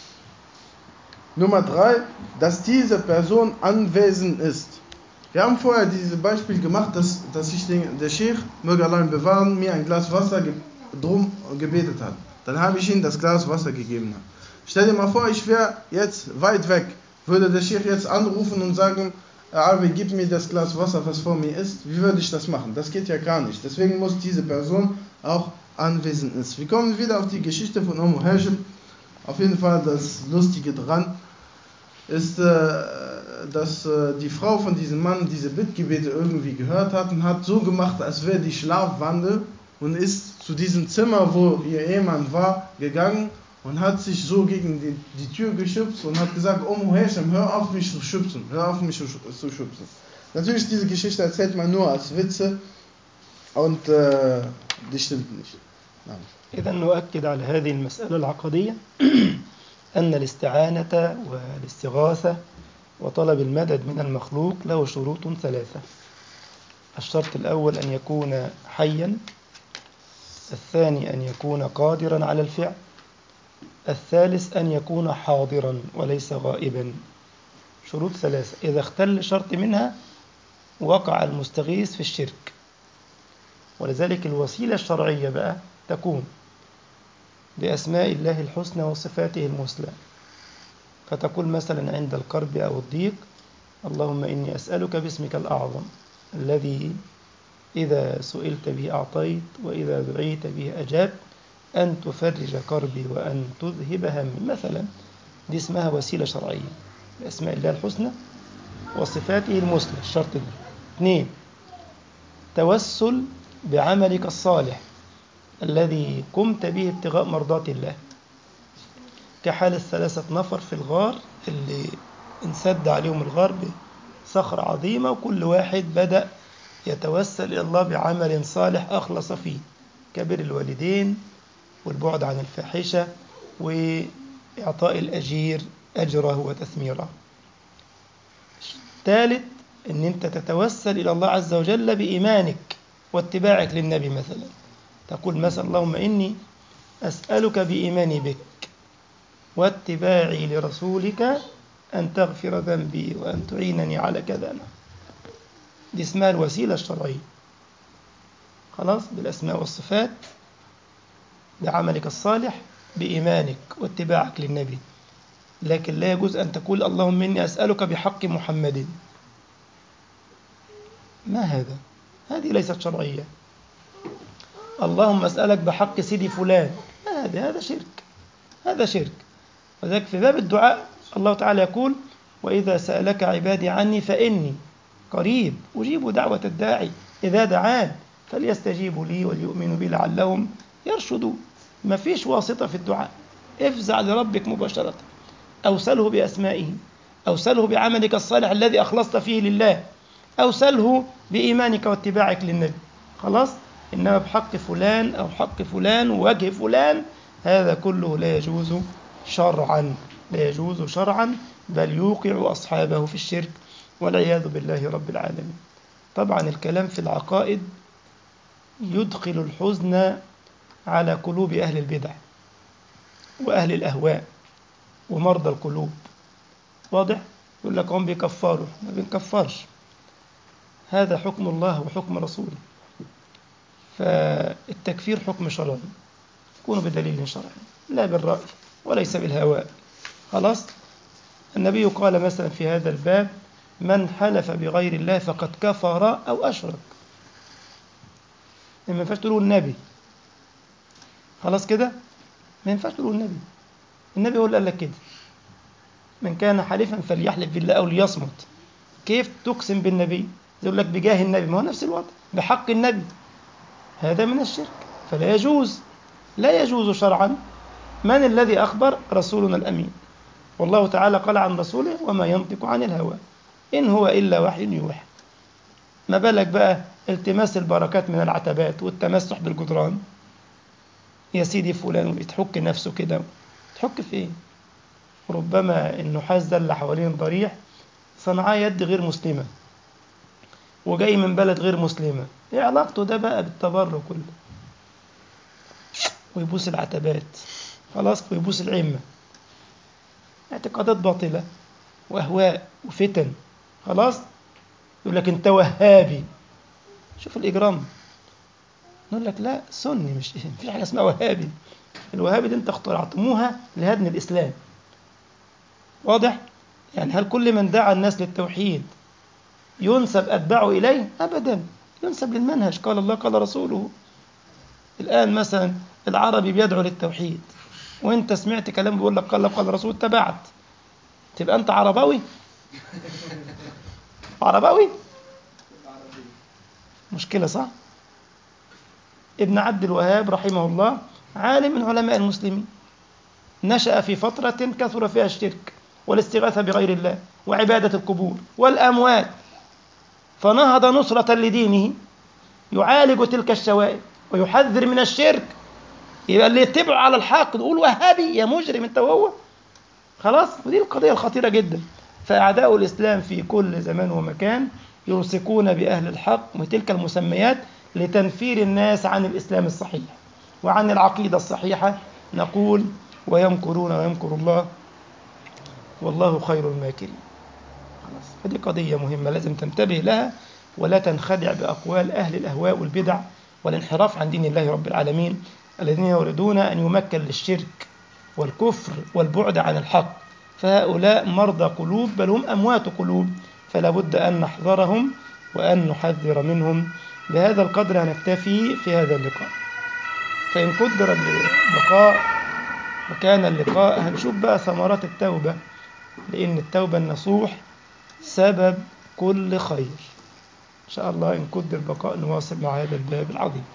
Nummer drei, dass diese Person anwesend ist. Wir haben vorher dieses Beispiel gemacht, dass, dass ich den, der Sheikh, möge Allah ihn bewahren, mir ein Glas Wasser ge, drum gebetet hat. Dann habe ich ihm das Glas Wasser gegeben. Stell dir mal vor, ich wäre jetzt weit weg. Würde der Sheikh jetzt anrufen und sagen, Arbe, gib mir das Glas Wasser, was vor mir ist. Wie würde ich das machen? Das geht ja gar nicht. Deswegen muss diese Person auch anwesend ist. Wir kommen wieder auf die Geschichte von Omo Hashim. Auf jeden Fall das Lustige dran ist, äh, dass äh, die Frau von diesem Mann diese Bittgebete irgendwie gehört hat und hat so gemacht, als wäre die Schlafwandel und ist zu diesem Zimmer, wo ihr Ehemann war, gegangen und hat sich so gegen die, die Tür geschützt und hat gesagt, Oh Hashim, hör auf mich zu schützen, hör auf mich zu schützen. Natürlich, diese Geschichte erzählt man nur als Witze und äh, die stimmt nicht. نعم. إذا نؤكد على هذه المسألة العقدية أن الاستعانة والاستغاثة وطلب المدد من المخلوق له شروط ثلاثة الشرط الأول أن يكون حيا الثاني أن يكون قادرا على الفعل الثالث أن يكون حاضرا وليس غائبا شروط ثلاثة إذا اختل شرط منها وقع المستغيث في الشرك ولذلك الوسيلة الشرعية بقى تكون بأسماء الله الحسنى وصفاته المثلى فتقول مثلا عند الكرب أو الضيق اللهم إني أسألك باسمك الأعظم الذي إذا سئلت به أعطيت وإذا دعيت به أجبت أن تفرج كربي وأن تذهب همي مثلا دي اسمها وسيلة شرعية بأسماء الله الحسنى وصفاته المثلى الشرط ده اثنين توسل بعملك الصالح الذي قمت به ابتغاء مرضات الله كحال الثلاثة نفر في الغار اللي انسد عليهم الغار بصخرة عظيمة وكل واحد بدأ يتوسل إلى الله بعمل صالح أخلص فيه كبر الوالدين والبعد عن الفاحشة وإعطاء الأجير أجره وتثميره ثالث أن أنت تتوسل إلى الله عز وجل بإيمانك واتباعك للنبي مثلا تقول مثلا اللهم إني أسألك بإيماني بك واتباعي لرسولك أن تغفر ذنبي وأن تعينني على كذا دي اسمها الوسيلة الشرعية خلاص بالأسماء والصفات بعملك الصالح بإيمانك واتباعك للنبي لكن لا يجوز أن تقول اللهم إني أسألك بحق محمد ما هذا هذه ليست شرعية اللهم أسألك بحق سيدي فلان ما هذا هذا شرك هذا شرك وذلك في باب الدعاء الله تعالى يقول وإذا سألك عبادي عني فإني قريب أجيب دعوة الداعي إذا دعان فليستجيبوا لي وليؤمنوا بي لعلهم يرشدون ما فيش واسطة في الدعاء افزع لربك مباشرة أوسله بأسمائه أوسله بعملك الصالح الذي أخلصت فيه لله أوسله بإيمانك واتباعك للنبي خلاص إنما بحق فلان أو حق فلان ووجه فلان هذا كله لا يجوز شرعا لا يجوز شرعا بل يوقع أصحابه في الشرك والعياذ بالله رب العالمين طبعا الكلام في العقائد يدخل الحزن على قلوب أهل البدع وأهل الأهواء ومرضى القلوب واضح؟ يقول لك هم بيكفروا ما بنكفرش هذا حكم الله وحكم رسوله فالتكفير حكم شرعي يكون بدليل شرعي لا بالرأي وليس بالهواء خلاص النبي قال مثلا في هذا الباب من حلف بغير الله فقد كفر أو أشرك ما ينفعش تقولوا النبي خلاص كده ما ينفعش تقولوا النبي النبي هو اللي قال لك كده من كان حلفا فليحلف بالله أو ليصمت كيف تقسم بالنبي يقول لك بجاه النبي ما هو نفس الوضع بحق النبي هذا من الشرك فلا يجوز لا يجوز شرعا من الذي أخبر رسولنا الأمين والله تعالى قال عن رسوله وما ينطق عن الهوى إن هو إلا وحي يوحى ما بالك بقى التماس البركات من العتبات والتمسح بالجدران يا سيدي فلان ويتحك نفسه كده تحك في ايه ربما النحاس ده اللي حوالين ضريح صنعاه يد غير مسلمة وجاي من بلد غير مسلمة ايه علاقته ده بقى بالتبرك كله ويبوس العتبات خلاص ويبوس العمة اعتقادات باطلة وأهواء وفتن خلاص يقول لك أنت وهابي شوف الإجرام نقول لك لا سني مش في حاجة اسمها وهابي الوهابي دي أنت اخترعتموها لهدم الإسلام واضح؟ يعني هل كل من دعا الناس للتوحيد ينسب أتباعه إليه؟ أبدا ينسب للمنهج قال الله قال رسوله الآن مثلا العربي بيدعو للتوحيد وانت سمعت كلام بيقول لك قال الله قال الرسول تبعت تبقى انت عرباوي عرباوي مشكلة صح ابن عبد الوهاب رحمه الله عالم من علماء المسلمين نشأ في فترة كثر فيها الشرك والاستغاثة بغير الله وعبادة القبور والأموات فنهض نصرة لدينه يعالج تلك الشوائب ويحذر من الشرك يبقى اللي يتبعوا على الحق تقول وهابي يا مجرم انت وهو خلاص ودي القضية الخطيرة جدا فأعداء الإسلام في كل زمان ومكان يلصقون بأهل الحق وتلك المسميات لتنفير الناس عن الإسلام الصحيح وعن العقيدة الصحيحة نقول ويمكرون ويمكر الله والله خير الماكرين خلاص فدي قضية مهمة لازم تنتبه لها ولا تنخدع بأقوال أهل الأهواء والبدع والانحراف عن دين الله رب العالمين الذين يريدون أن يمكن للشرك والكفر والبعد عن الحق فهؤلاء مرضى قلوب بل هم أموات قلوب فلا بد أن نحذرهم وأن نحذر منهم بهذا القدر هنكتفي في هذا اللقاء فإن قدر اللقاء وكان اللقاء هنشوف بقى ثمرات التوبة لأن التوبة النصوح سبب كل خير إن شاء الله إن قدر البقاء نواصل مع هذا الباب العظيم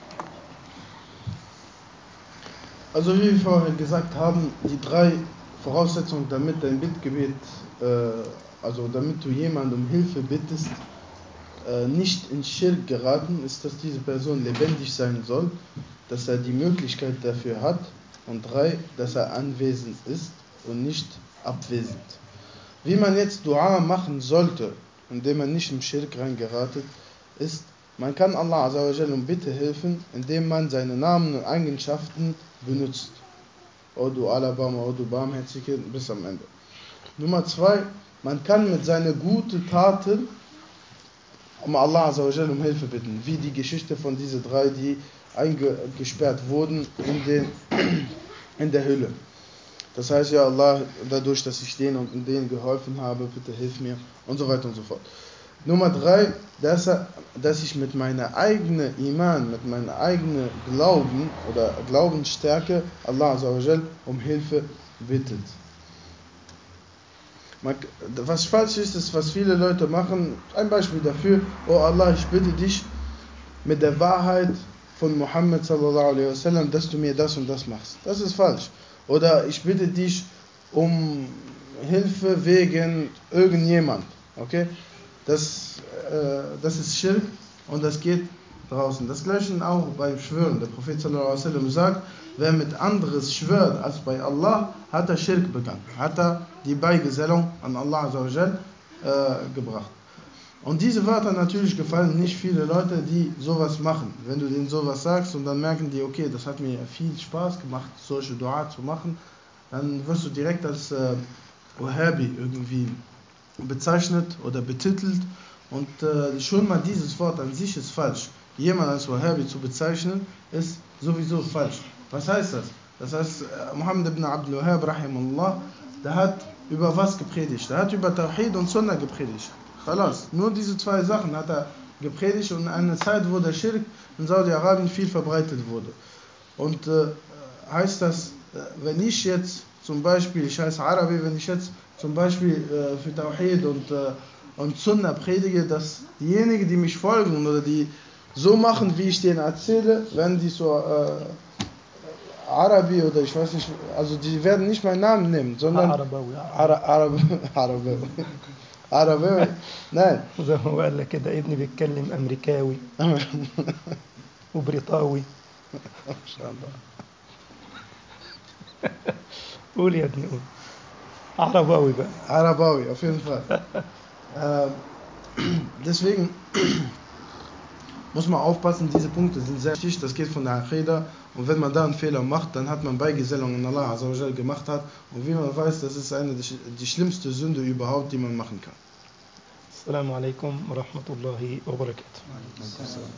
Also wie wir vorher gesagt haben, die drei Voraussetzungen, damit dein Bittgebet, äh, also damit du jemanden um Hilfe bittest, äh, nicht in Schirk geraten, ist, dass diese Person lebendig sein soll, dass er die Möglichkeit dafür hat und drei, dass er anwesend ist und nicht abwesend. Wie man jetzt Dua machen sollte, indem man nicht im Schirk reingeratet, ist, man kann Allah Azzawajal um Bitte helfen, indem man seine Namen und Eigenschaften benutzt. O du Alabama, O du Barmherzige, bis am Ende. Nummer zwei, man kann mit seinen guten Taten um Allah Azzawajal um Hilfe bitten, wie die Geschichte von diesen drei, die eingesperrt wurden in, den, in der Hülle. Das heißt, ja Allah, dadurch, dass ich denen und denen geholfen habe, bitte hilf mir und so weiter und so fort. Nummer drei, dass, dass ich mit meiner eigenen Iman, mit meiner eigenen Glauben oder Glaubensstärke Allah Azzawajal um Hilfe bittet. Was falsch ist, ist, was viele Leute machen. Ein Beispiel dafür, oh Allah, ich bitte dich mit der Wahrheit von Muhammad sallallahu alaihi wasallam, dass du mir das und das machst. Das ist falsch. Oder ich bitte dich um Hilfe wegen irgendjemand. Okay? Das, äh, das ist Schirk und das geht draußen. Das gleiche auch beim Schwören. Der Prophet sallallahu alaihi wasallam sagt, wer mit anderes schwört als bei Allah, hat er Schirk begangen. Hat er die Beigesellung an Allah azawajal, äh, gebracht. Und diese Wörter natürlich gefallen nicht viele Leute, die sowas machen. Wenn du denen sowas sagst und dann merken die, okay, das hat mir viel Spaß gemacht, solche Dua zu machen, dann wirst du direkt als äh, Wahhabi irgendwie bezeichnet oder betitelt. Und äh, schon mal dieses Wort an sich ist falsch. Jemand als Wahhabi zu bezeichnen, ist sowieso falsch. Was heißt das? Das heißt, äh, Muhammad ibn Abdul Wahhab, rahimullah, der hat über was gepredigt? Der hat über Tawhid und Sunnah gepredigt. Khalas. Nur diese zwei Sachen hat er gepredigt und in einer Zeit, wo der Schirk in Saudi-Arabien viel verbreitet wurde. Und äh, heißt das, äh, wenn ich jetzt zum Beispiel, ich heiße Arabi, wenn ich jetzt zum Beispiel äh, für Tawhid und, äh, und Sunnah predige, dass diejenigen, die mich folgen oder die so machen, wie ich denen erzähle, wenn die so äh, Arabi oder ich weiß nicht, also die werden nicht meinen Namen nehmen, sondern عرباوي Ara- Arab Arabi. Arabi. Nein. زي ما هو قال لك كده ابني بيتكلم أمريكاوي وبريطاوي ما شاء الله. قول يا ابني قول عرباوي بقى Arabawi, auf jeden Fall. Ähm, deswegen muss man aufpassen, diese Punkte sind sehr wichtig, das geht von der Aqidah und wenn man da einen Fehler macht, dann hat man Beigesellung in Allah Azza wa Jal gemacht hat und wie man weiß, das ist eine der sch- die schlimmste Sünde überhaupt, die man machen kann. السلام عليكم ورحمة الله وبركاته